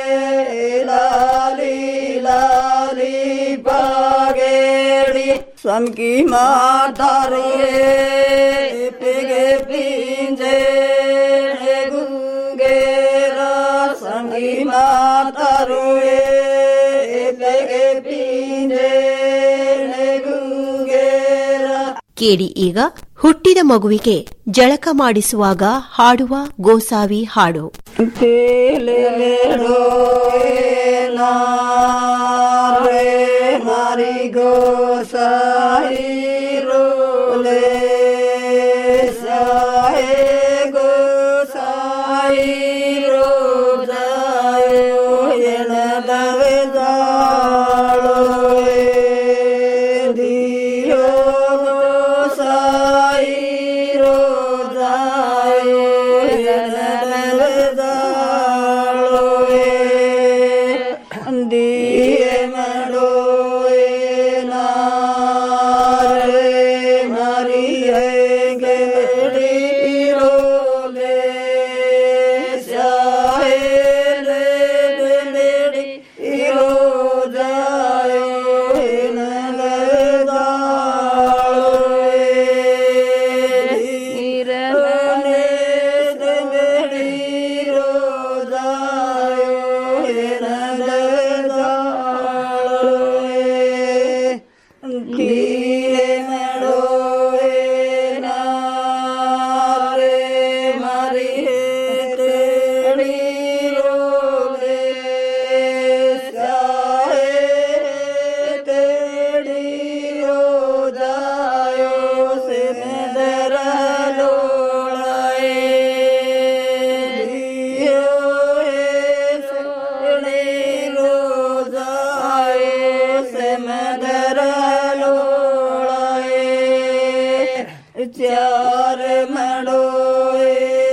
ಲಾಲಿ ಲಾಲಿ ಬಾಗೇಡಿ ಸಮಕಿ ಮಾತಾರುವೆ ಪಿಗೆ ಪಿಂಜೆ ಗುಂಗೇರ ಸಂಗಿ ಮಾತಾರುವೆ ಪಿಗೆ ಪಿಂಜೆ ಗುಂಗೇರ ಕೇಳಿ ಈಗ ಹುಟ್ಟಿದ ಮಗುವಿಗೆ ಜಳಕ ಮಾಡಿಸುವಾಗ ಹಾಡುವ ಗೋಸಾವಿ ಹಾಡು ತಿಲಿಲಿರೋ ನಾರೆ ಮಾರಿ ಗೋಸಾಯಿ ರೋಲೆ ಸಾಹೆ ಗೋಸಾಯಿ ರೋಜಾಯೋ ಎನದವೆ ಜಾಳೋಯೆ ದಿಯೋ ಗೋಸಾಯಿ ರೋಜಾಯೋ ಎನದವೆ ಜಾಳೋಯೆ ದಿಯೆ ಮಾಡೋಯೆ ನಾರೆ ಮರಿಯೆ ಗೆಡಿ ರೋಲೆ ಸಾಹೆ ಲೇಡಿ ಇರೋದಾಯೋ ಚಾರ ಮಾಡೋರೆ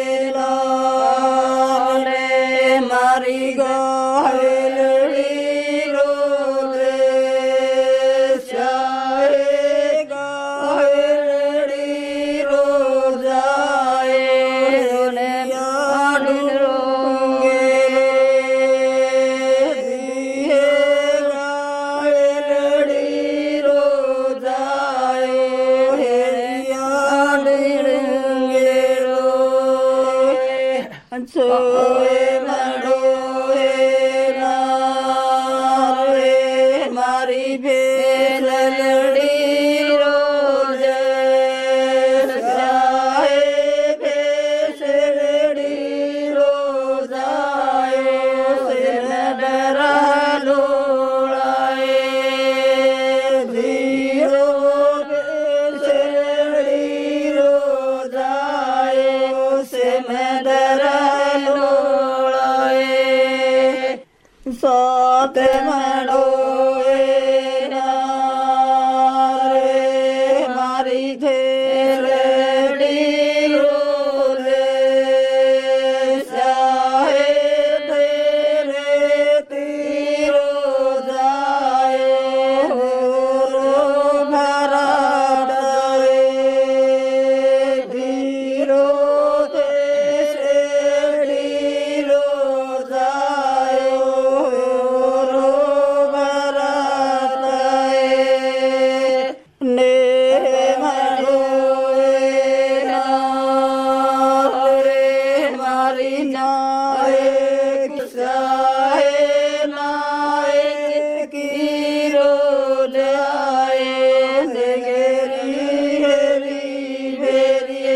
ಮಾರಿ ಗಾಳಿ ರೋಲೆ ಶಾಹೆ ಗಾಳಿ ರೋಜಾಯೆ ಯಾಡು ರೋಗೆ ದಿಯೆ ಗಾಳಿ ರೋಜಾಯೋ ಸೋಯೆ ಮಾಡೋಯೆ ನಾರೆ ಮಾರಿ ಬೇಲಡಿ ರೋಜ ಸಾಹೆ ಬೇಸಡಿ ರೋಜಾಯೋ ಸೆನದರ ಲೋಳಾಯೆ ಧೀರೋ ಬೇಸಡಿ ರೋಜಾಯೋ ಸೆನದರ ಲೋಳಾಯೆ ಸಾತ ಮಾಡೋಯೆ ನಾರೆ ಮಾರಿ ಧೇರಡಿ ರೋಲೆ ಸಾಹೆ ಧೇರೆ ತೀರೋ ಜಾಯೋ ಭರಾಡಾಯೆ ಧೀರೋ ದೇಶಡಿ ರೋ ಜಾಯೋ ನೇ ಮಾಡೋರೆ ನಾರೆ ಮಾರಿ ನಾಯೆ ಕಿಸಾಯೆ ನಾಯೆ ಕಿರೋ ಲಾಯೆ ನೆಗೆರಿ ಹೆರಿ ಬೇರಿಯೆ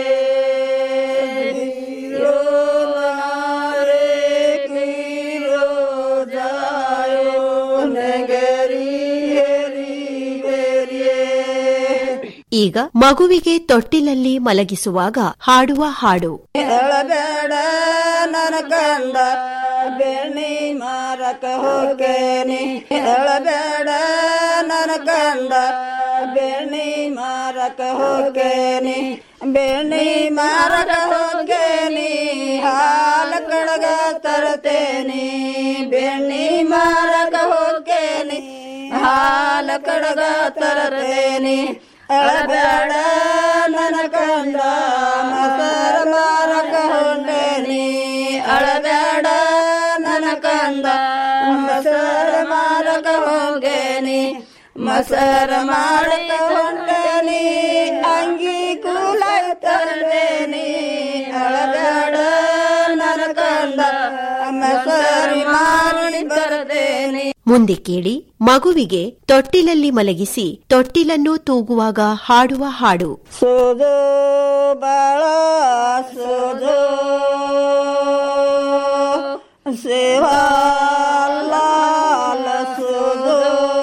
ಧಿರೋ ನಾರೆ ಕಿರೋ ಜಾಯೋ ನೆಗರಿ ಹೆರಿ ಬೇರಿಯೆ ಈಗ ಮಗುವಿಗೆ ತೊಟ್ಟಿಲಲ್ಲಿ ಮಲಗಿಸುವಾಗ ಹಾಡುವ ಹಾಡು ಹೇಳಬೇಡ ನನ್ನ ಕಂದ ಬೆಣ್ಣಿ ಮಾರಕ ಹೋಗೇನಿ ಹೇಳಬೇಡ ನನ್ನ ಕಂದ ಬೆಣ್ಣಿ ಮಾರಕ ಹೋಗೇನಿ ಬೆಣ್ಣಿ ಮಾರಕ ಹೋಗೇನಿ ಹಾಲ ಕಡಗ ತರ್ತೇನಿ ಬೆಣ್ಣಿ ಮಾರಕ ಹೋಗೇನಿ ಹಾಲ ಕಡಗ ತರ್ತೇನಿ ಎಳಬೇಡ ನನ್ನ ಕಂದ ಮಸರ ಮಾರಕ ಹೊಂಡೇನಿ ಅಳಬೇಡ ನನ್ನ ಕಂದ ಮಸರ ಮಾರಕ ಹೋಗೇನಿ ಮಸರ ಮಾಡಕ ಹೊಂಡೇನಿ ಅಂಗಿ ಕೂಲ ತರ್ದೇನಿ ಅಳಬೇಡ ನನ್ನ ಕಂದ ಮಸರಿ ಮಾಡಿ ಬರದೇನಿ ಮುಂದೆ ಕೇಳಿ ಮಗುವಿಗೆ ತೊಟ್ಟಿಲಲ್ಲಿ ಮಲಗಿಸಿ ತೊಟ್ಟಿಲನ್ನು ತೂಗುವಾಗ ಹಾಡುವ ಹಾಡು ಸೋದೋ ಬಾಳ ಸೋದೋ ಸೇವಾ ಲಾಲ ಸೋದೋ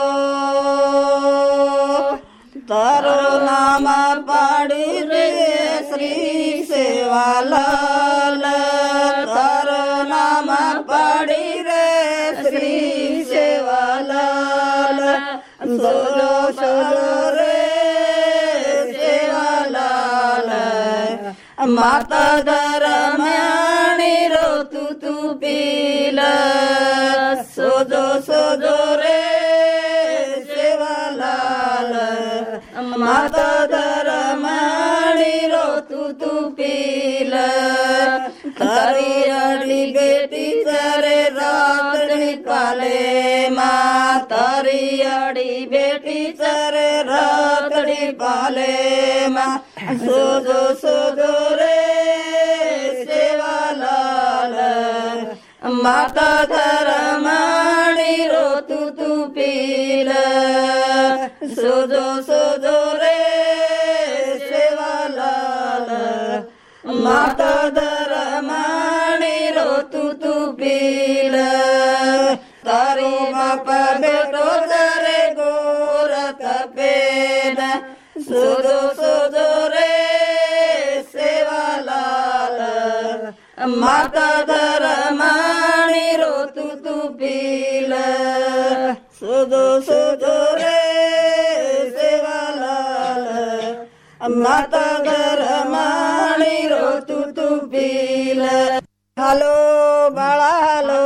ತಾರೋ ನಾಮ ಪಾಡಿದೆ ಶ್ರೀ ಸೇವಾ ಲಾಲ ತಾರೋ ನಾಮ ಪಾಡಿರೆ ಶ್ರೀ ಸೇವಾ ಲಾಲ ಸೋದೋ ಸೋದೋ ರೇ ಸೇವಾ ಲಾಲ ಮಾತಾ ದರಮಣಿ ರೋ ತು ತು ಪೀಲ ಸೋದೋ ಸೋದೋ ರೇ ಸೇವಾ ಲಾಲ ಮಾತಾ ದರಮಣಿ ರೋ ತು ತು ಪೀಲ तारी अड़ी बेटी तेरे रातड़ी पाले माँ तारी अड़ी बेटी तेरे रातड़ी पाले माँ सोजो सोजो रे सेवा लाल माता धरमाणी रो तू तू पील सोजो सोजो रे सेवा लाल माता दरमाणी रो तू तू पील तारी बाप बेटो जरे गोर तपेन सुदो सुदो रे सेवा लाल माता दरमाणी रो तू तू पील सुदो सुदो रे सेवा लाल माता दरमाणी रो तू तू पील हलो बाळा हलो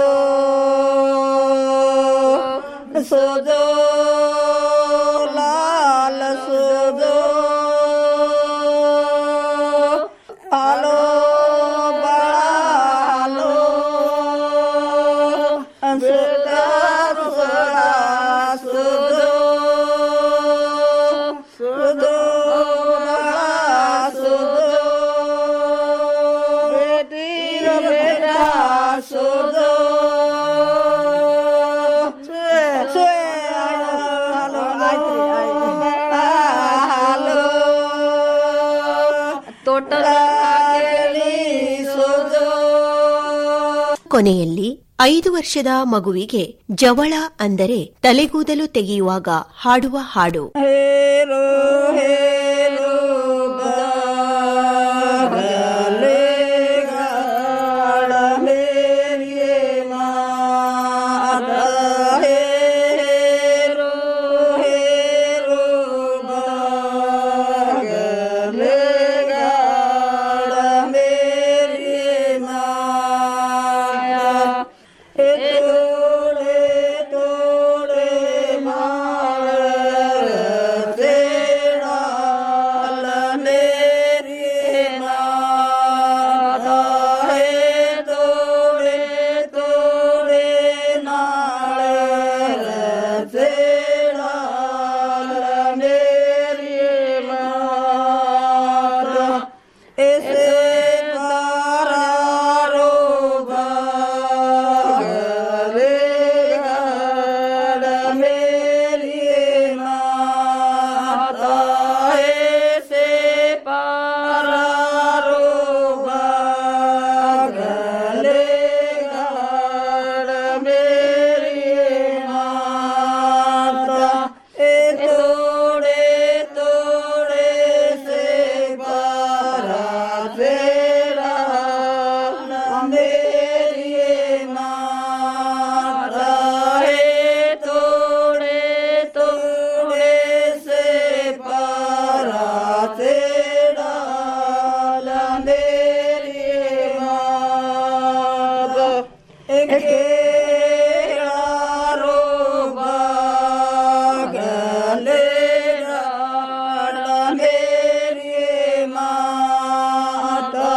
सोजो लाल सोजो हलो बाळा हलो सुदा सुदा सुदो सुदो बाळा सुदो बेटी रो बेटा सुदो ಕೊನೆಯಲ್ಲಿ ಐದು ವರ್ಷದ ಮಗುವಿಗೆ ಜವಳ ಅಂದರೆ ತಲೆಗೂದಲು ತೆಗೆಯುವಾಗ ಹಾಡುವ ಹಾಡು ಹೇರೋ ಹೇರೋ ಗಲೆ ಗಾಳ ಮೇರಿಯೇ ಮಾತ ಹೇರೋ ಹೇರೋ ಗಲೆ ಗಾಳ ಮೇರಿಯೇ ಮಾಯ ತೋಳೆ ತೋಳೆ ಮಾಳ ಸೇಡಾಲ ಮೇರಿ ಮಾತಾ ಹೇ ತೋಳೆ ತೋಳೆ ನಾಳ ಸೇಡಾಲ ಮೇರಿ ಮಾತಾ ऐसे पारारो गले गड़ मेरी माता ऐसे पारारो गले गड़ मेरी माता ए तोड़े तोड़े से पारा तेरा मेरी माता है तोड़े तोड़े से पारा तेरा मेरी माता एक गले मेरी माता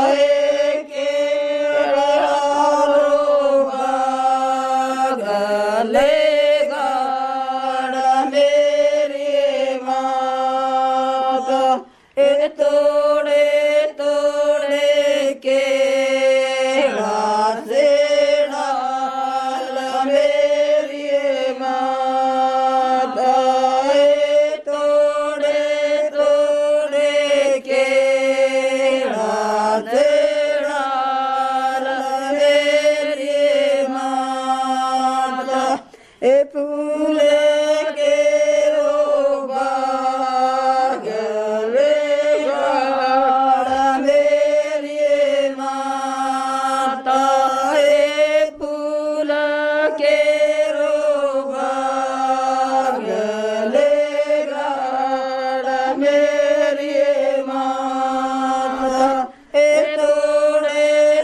गले गाड़ मेरी माता ए तोड़े तोड़े के से डाल मेरी ए पूरे